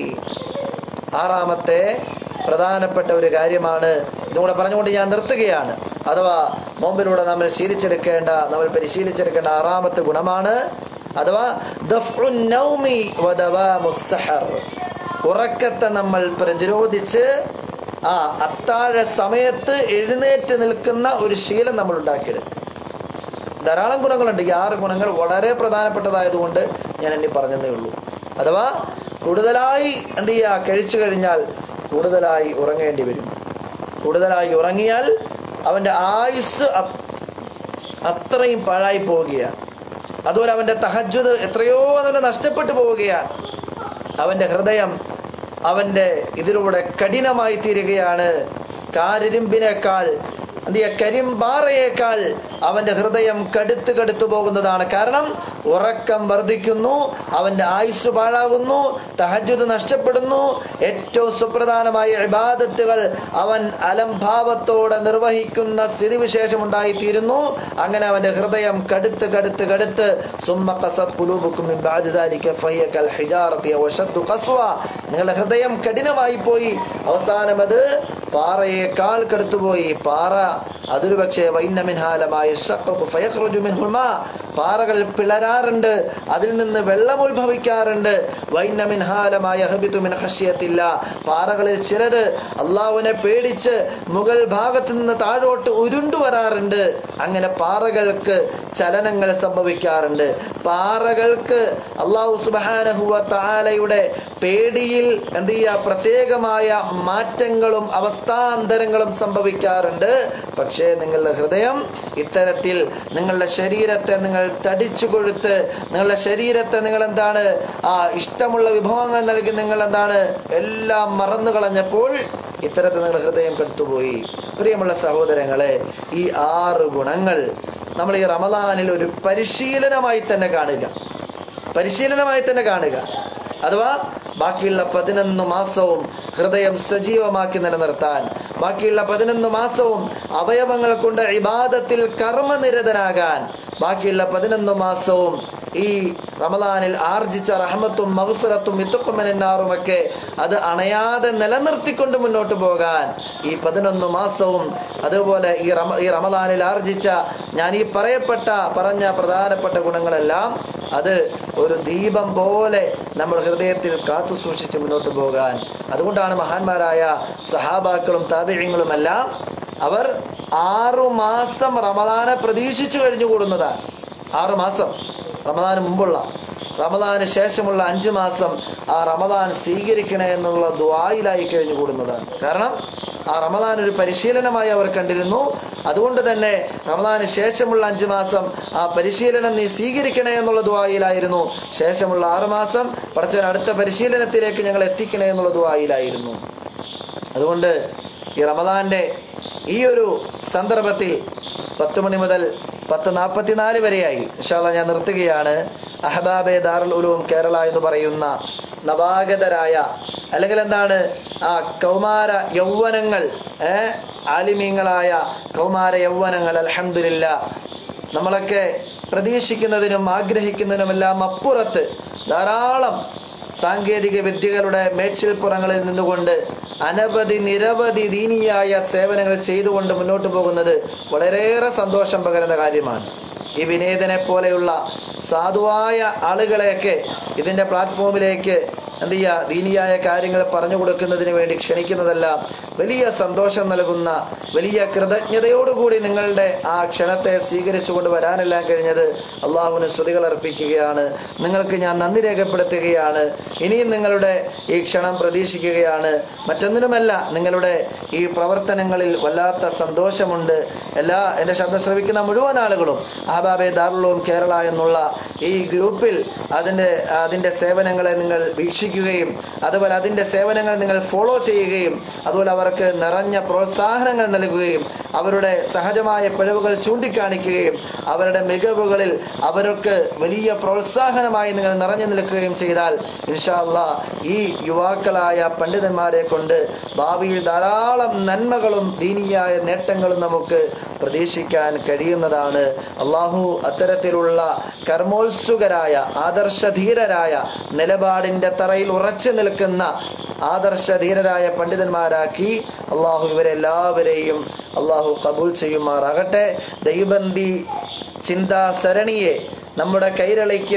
ആറാമത്തെ പ്രധാനപ്പെട്ട ഒരു കാര്യമാണ് ഇതുകൂടെ പറഞ്ഞുകൊണ്ട് ഞാൻ നിർത്തുകയാണ് അഥവാ നോമ്പിലൂടെ നമ്മൾ ശീലിച്ചെടുക്കേണ്ട നമ്മൾ പരിശീലിച്ചെടുക്കേണ്ട ആറാമത്തെ ഗുണമാണ് അഥവാ ദഫ്ഉൻ നൗമി വദവാമുസ് സഹർ. ഉറക്കത്തെ നമ്മൾ പ്രതിരോധിച്ച് ആ അത്താഴ സമയത്ത് എഴുന്നേറ്റ് നിൽക്കുന്ന ഒരു ശീലം നമ്മൾ ഉണ്ടാക്കിയെടുക്കും ധാരാളം ഗുണങ്ങളുണ്ട് ഈ ആറ് ഗുണങ്ങൾ വളരെ പ്രധാനപ്പെട്ടതായതുകൊണ്ട് ഞാൻ എണ്ണി പറഞ്ഞതേ ഉള്ളൂ അഥവാ കൂടുതലായി എന്ത് ചെയ്യുക കഴിച്ചു കഴിഞ്ഞാൽ കൂടുതലായി ഉറങ്ങേണ്ടി വരും കൂടുതലായി ഉറങ്ങിയാൽ അവന്റെ ആയുസ് അ- അത്രയും പാഴായി പോവുകയാണ് അതുപോലെ അവന്റെ തഹജ്ജുദ് എത്രയോ അവന്റെ നഷ്ടപ്പെട്ടു പോവുകയാണ് അവന്റെ ഹൃദയം അവന്റെ ഇതിലൂടെ കഠിനമായി തീരുകയാണ് കാരിരുമ്പിനേക്കാൾ എന്ത് ചെയ്യുക കരിമ്പാറയേക്കാൾ അവന്റെ ഹൃദയം കടുത്ത് കടുത്തു പോകുന്നതാണ് കാരണം ഉറക്കം വർദ്ധിക്കുന്നു അവന്റെ ആയുസ് പാഴാകുന്നു തഹജുദ് നഷ്ടപ്പെടുന്നു ഏറ്റവും സുപ്രധാനമായ ഇബാദത്തുകൾ അവൻ അലംഭാവത്തോടെ നിർവഹിക്കുന്ന സ്ഥിതിവിശേഷം ഉണ്ടായിത്തീരുന്നു അങ്ങനെ അവന്റെ ഹൃദയം കടുത്ത് കടുത്ത് കടുത്ത് സുമ്മ ഖസത് ഖുലൂബുക്കും മിൻ ബഅദി ദാലിക ഫഹിയ കൽ ഹിജാറതി വശദ്ദു ഖസ്വ നിങ്ങളുടെ ഹൃദയം കഠിനമായി പോയി അവസാനം അത് പാറയേക്കാൾ കടുത്തുപോയി പാറ അതൊരു പക്ഷേ വൈന്നമിൻഹാലമായ പാറകൾ പിളരാറുണ്ട് അതിൽ നിന്ന് വെള്ളം ഉത്ഭവിക്കാറുണ്ട് വൈന്നമിൻഹാലമായ ഹബിത്തുമിൻ പാറകളിൽ ചിലത് അള്ളാഹുവിനെ പേടിച്ച് മുകൾ ഭാഗത്ത് നിന്ന് താഴോട്ട് ഉരുണ്ടു വരാറുണ്ട് അങ്ങനെ പാറകൾക്ക് ചലനങ്ങൾ സംഭവിക്കാറുണ്ട് പാറകൾക്ക് അള്ളാഹു സുബാനഹുവ താലയുടെ പേടിയിൽ എന്ത് ചെയ്യുക പ്രത്യേകമായ മാറ്റങ്ങളും അവസ്ഥാന്തരങ്ങളും സംഭവിക്കാറുണ്ട് പക്ഷേ നിങ്ങളുടെ ഹൃദയം ഇത്തരത്തിൽ നിങ്ങളുടെ ശരീരത്തെ നിങ്ങൾ തടിച്ചു കൊഴുത്ത് നിങ്ങളുടെ ശരീരത്തെ നിങ്ങൾ എന്താണ് ആ ഇഷ്ടമുള്ള വിഭവങ്ങൾ നൽകി നിങ്ങൾ എന്താണ് എല്ലാം മറന്നു കളഞ്ഞപ്പോൾ ഇത്തരത്തിൽ നിങ്ങളുടെ ഹൃദയം കെടുത്തുപോയി പ്രിയമുള്ള സഹോദരങ്ങളെ ഈ ആറ് ഗുണങ്ങൾ നമ്മൾ ഈ റമദാനിൽ ഒരു പരിശീലനമായി തന്നെ കാണുക പരിശീലനമായി തന്നെ കാണുക അഥവാ ബാക്കിയുള്ള പതിനൊന്ന് മാസവും ഹൃദയം സജീവമാക്കി നിലനിർത്താൻ ബാക്കിയുള്ള പതിനൊന്ന് മാസവും അവയവങ്ങൾ കൊണ്ട് ഇബാദത്തിൽ കർമ്മനിരതനാകാൻ ബാക്കിയുള്ള പതിനൊന്ന് മാസവും ഈ റമദാനിൽ ആർജിച്ച റഹമത്തും മഹഫിറത്തും ഇത്തുക്കുമെന്നാറും ഒക്കെ അത് അണയാതെ നിലനിർത്തിക്കൊണ്ട് മുന്നോട്ട് പോകാൻ ഈ പതിനൊന്ന് മാസവും അതുപോലെ ഈ റമ ഈ റമദാനിൽ ആർജിച്ച ഞാൻ ഈ പറയപ്പെട്ട പറഞ്ഞ പ്രധാനപ്പെട്ട ഗുണങ്ങളെല്ലാം അത് ഒരു ദീപം പോലെ നമ്മൾ ഹൃദയത്തിൽ കാത്തു സൂക്ഷിച്ച് മുന്നോട്ട് പോകാൻ അതുകൊണ്ടാണ് മഹാന്മാരായ സഹാബാക്കളും താപിഴങ്ങളുമെല്ലാം അവർ ആറു മാസം റമദാനെ പ്രതീക്ഷിച്ചു കഴിഞ്ഞുകൂടുന്നതാണ് ആറു മാസം റമദാന് മുമ്പുള്ള റമദാന് ശേഷമുള്ള അഞ്ചു മാസം ആ റമദാൻ സ്വീകരിക്കണേ എന്നുള്ള ദ്വായിലായി കഴിഞ്ഞുകൂടുന്നതാണ് കാരണം ആ റമദാൻ ഒരു പരിശീലനമായി അവർ കണ്ടിരുന്നു അതുകൊണ്ട് തന്നെ റമദാന് ശേഷമുള്ള അഞ്ചു മാസം ആ പരിശീലനം നീ സ്വീകരിക്കണേ എന്നുള്ള ദ്വായിലായിരുന്നു ശേഷമുള്ള ആറു മാസം പടച്ചവൻ അടുത്ത പരിശീലനത്തിലേക്ക് ഞങ്ങൾ എത്തിക്കണേ എന്നുള്ള ദ്വായിലായിരുന്നു അതുകൊണ്ട് ഈ റമദാന്റെ ഈ ഒരു സന്ദർഭത്തിൽ പത്ത് മണി മുതൽ പത്ത് നാൽപ്പത്തിനാല് വരെയായി ഇൻഷാല്ല ഞാൻ നിർത്തുകയാണ് അഹബാബെ ദാറുൽ ഉലൂം കേരള എന്ന് പറയുന്ന നവാഗതരായ അല്ലെങ്കിൽ എന്താണ് ആ കൗമാര യൗവനങ്ങൾ ഏ ആലിമീങ്ങളായ കൗമാര യൗവനങ്ങൾ അലഹമില്ല നമ്മളൊക്കെ പ്രതീക്ഷിക്കുന്നതിനും ആഗ്രഹിക്കുന്നതിനുമെല്ലാം അപ്പുറത്ത് ധാരാളം സാങ്കേതിക വിദ്യകളുടെ മേച്ചിൽപ്പുറങ്ങളിൽ നിന്നുകൊണ്ട് അനവധി നിരവധി ദീനീയായ സേവനങ്ങൾ ചെയ്തുകൊണ്ട് മുന്നോട്ട് പോകുന്നത് വളരെയേറെ സന്തോഷം പകരുന്ന കാര്യമാണ് ഈ വിനേതനെ പോലെയുള്ള സാധുവായ ആളുകളെയൊക്കെ ഇതിന്റെ പ്ലാറ്റ്ഫോമിലേക്ക് എന്ത് ചെയ്യുക ദീനിയായ കാര്യങ്ങൾ പറഞ്ഞു കൊടുക്കുന്നതിന് വേണ്ടി ക്ഷണിക്കുന്നതെല്ലാം വലിയ സന്തോഷം നൽകുന്ന വലിയ കൃതജ്ഞതയോടുകൂടി നിങ്ങളുടെ ആ ക്ഷണത്തെ സ്വീകരിച്ചുകൊണ്ട് വരാനെല്ലാം കഴിഞ്ഞത് അള്ളാഹുവിന് സ്തുതികൾ അർപ്പിക്കുകയാണ് നിങ്ങൾക്ക് ഞാൻ നന്ദി രേഖപ്പെടുത്തുകയാണ് ഇനിയും നിങ്ങളുടെ ഈ ക്ഷണം പ്രതീക്ഷിക്കുകയാണ് മറ്റൊന്നിനുമല്ല നിങ്ങളുടെ ഈ പ്രവർത്തനങ്ങളിൽ വല്ലാത്ത സന്തോഷമുണ്ട് എല്ലാ എൻ്റെ ശബ്ദം ശ്രവിക്കുന്ന മുഴുവൻ ആളുകളും ആബാബെ ദാറുള്ളവും കേരള എന്നുള്ള ഈ ഗ്രൂപ്പിൽ അതിൻ്റെ അതിൻ്റെ സേവനങ്ങളെ നിങ്ങൾ വീക്ഷിക്കുകയും അതുപോലെ അതിൻ്റെ സേവനങ്ങൾ നിങ്ങൾ ഫോളോ ചെയ്യുകയും അതുപോലെ അവർക്ക് നിറഞ്ഞ പ്രോത്സാഹനങ്ങൾ നൽകുകയും അവരുടെ സഹജമായ പിഴവുകൾ ചൂണ്ടിക്കാണിക്കുകയും അവരുടെ മികവുകളിൽ അവർക്ക് വലിയ പ്രോത്സാഹനമായി നിങ്ങൾ നിറഞ്ഞു നിൽക്കുകയും ചെയ്താൽ ഇൻഷാല്ല ഈ യുവാക്കളായ പണ്ഡിതന്മാരെ കൊണ്ട് ഭാവിയിൽ ധാരാളം നന്മകളും ദീനീയായ നേട്ടങ്ങളും നമുക്ക് പ്രതീക്ഷിക്കാൻ കഴിയുന്നതാണ് അള്ളാഹു അത്തരത്തിലുള്ള കർമ്മോത്സുകരായ ആദർശധീരരായ നിലപാടിന്റെ തറയിൽ ഉറച്ചു നിൽക്കുന്ന ആദർശധീരരായ പണ്ഡിതന്മാരാക്കി അള്ളാഹു ഇവരെല്ലാവരെയും അള്ളാഹു കബൂൽ ചെയ്യുമാറാകട്ടെ ദൈവബന്ദി ചിന്താ സരണിയെ നമ്മുടെ കൈരളിക്ക്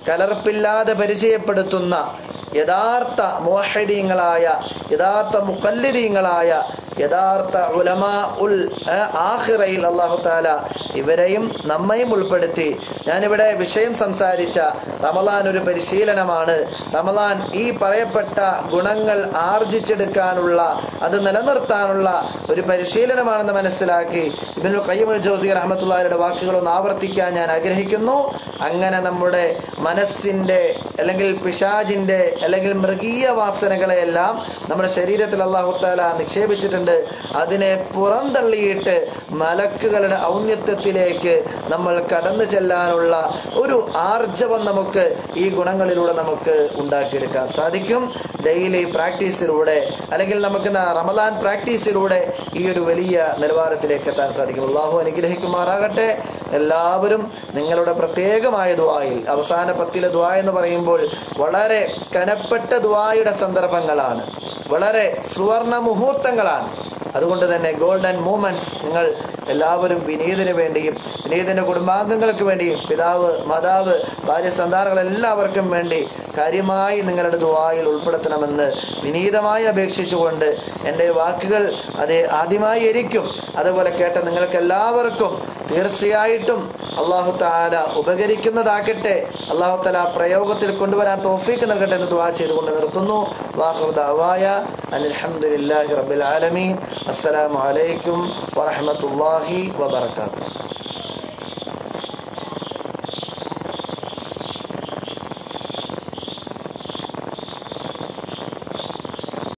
കലർപ്പില്ലാതെ പരിചയപ്പെടുത്തുന്ന യഥാർത്ഥ മുവഹിദീങ്ങളായ യഥാർത്ഥ മുക്കല്ലിദീങ്ങളായ യഥാർത്ഥ ഉലമാ ഉൽ ആഹിറയിൽ അള്ളാഹു താല ഇവരെയും നമ്മയും ഉൾപ്പെടുത്തി ഞാനിവിടെ വിഷയം സംസാരിച്ച റമലാൻ ഒരു പരിശീലനമാണ് റമലാൻ ഈ പറയപ്പെട്ട ഗുണങ്ങൾ ആർജിച്ചെടുക്കാനുള്ള അത് നിലനിർത്താനുള്ള ഒരു പരിശീലനമാണെന്ന് മനസ്സിലാക്കി ഇബിനുൽ കയ്യമൽ ജോസി റഹമത്തുള്ളാഹിയുടെ വാക്കുകളൊന്ന് ആവർത്തിക്കാൻ ഞാൻ ആഗ്രഹിക്കുന്നു അങ്ങനെ നമ്മുടെ മനസ്സിന്റെ അല്ലെങ്കിൽ പിശാജിന്റെ അല്ലെങ്കിൽ മൃഗീയ വാസനകളെയെല്ലാം നമ്മുടെ ശരീരത്തിൽ അള്ളാഹുത്താല നിക്ഷേപിച്ചിട്ടുണ്ട് അതിനെ പുറന്തള്ളിയിട്ട് മലക്കുകളുടെ ഔന്നത്യത്തിലേക്ക് നമ്മൾ കടന്നു ചെല്ലാനുള്ള ഒരു ആർജവം നമുക്ക് ഈ ഗുണങ്ങളിലൂടെ നമുക്ക് ഉണ്ടാക്കിയെടുക്കാൻ സാധിക്കും ഡെയിലി പ്രാക്ടീസിലൂടെ അല്ലെങ്കിൽ നമുക്ക് ന- റമദാൻ പ്രാക്ടീസിലൂടെ ഈ ഒരു വലിയ നിലവാരത്തിലേക്ക് എത്താൻ സാധിക്കും അള്ളാഹു അനുഗ്രഹിക്കുമാറാകട്ടെ എല്ലാവരും നിങ്ങളുടെ പ്രത്യേകമായ ദ്വായിൽ അവസാന പത്തിലെ ദ്വാ എന്ന് പറയുമ്പോൾ വളരെ കനപ്പെട്ട ദ്വായുടെ സന്ദർഭങ്ങളാണ് വളരെ സുവർണ മുഹൂർത്തങ്ങളാണ് അതുകൊണ്ട് തന്നെ ഗോൾഡൻ മൂമെന്റ്സ് നിങ്ങൾ എല്ലാവരും വിനീതിന് വേണ്ടിയും വിനീതിന്റെ കുടുംബാംഗങ്ങൾക്ക് വേണ്ടിയും പിതാവ് മാതാവ് ഭാര്യ സന്താനങ്ങൾ എല്ലാവർക്കും വേണ്ടി കാര്യമായി നിങ്ങളുടെ ദുവായിൽ ഉൾപ്പെടുത്തണമെന്ന് വിനീതമായി അപേക്ഷിച്ചുകൊണ്ട് എൻ്റെ വാക്കുകൾ അത് ആദ്യമായി എരിക്കും അതുപോലെ കേട്ട നിങ്ങൾക്ക് എല്ലാവർക്കും തീർച്ചയായിട്ടും അള്ളാഹു താല ഉപകരിക്കുന്നതാകട്ടെ അള്ളാഹു താല പ്രയോഗത്തിൽ കൊണ്ടുവരാൻ തോഫീക്ക് നൽകട്ടെ എന്ന് ദുവാ ചെയ്തുകൊണ്ട് നിർത്തുന്നു വാഹുദാവായ അലഹമുല്ലാഹി റബ്ബിൽ ആലമീൻ അസ്സലാമു അലൈക്കും വറഹമത്തല്ലാഹി വബർക്കാത്തു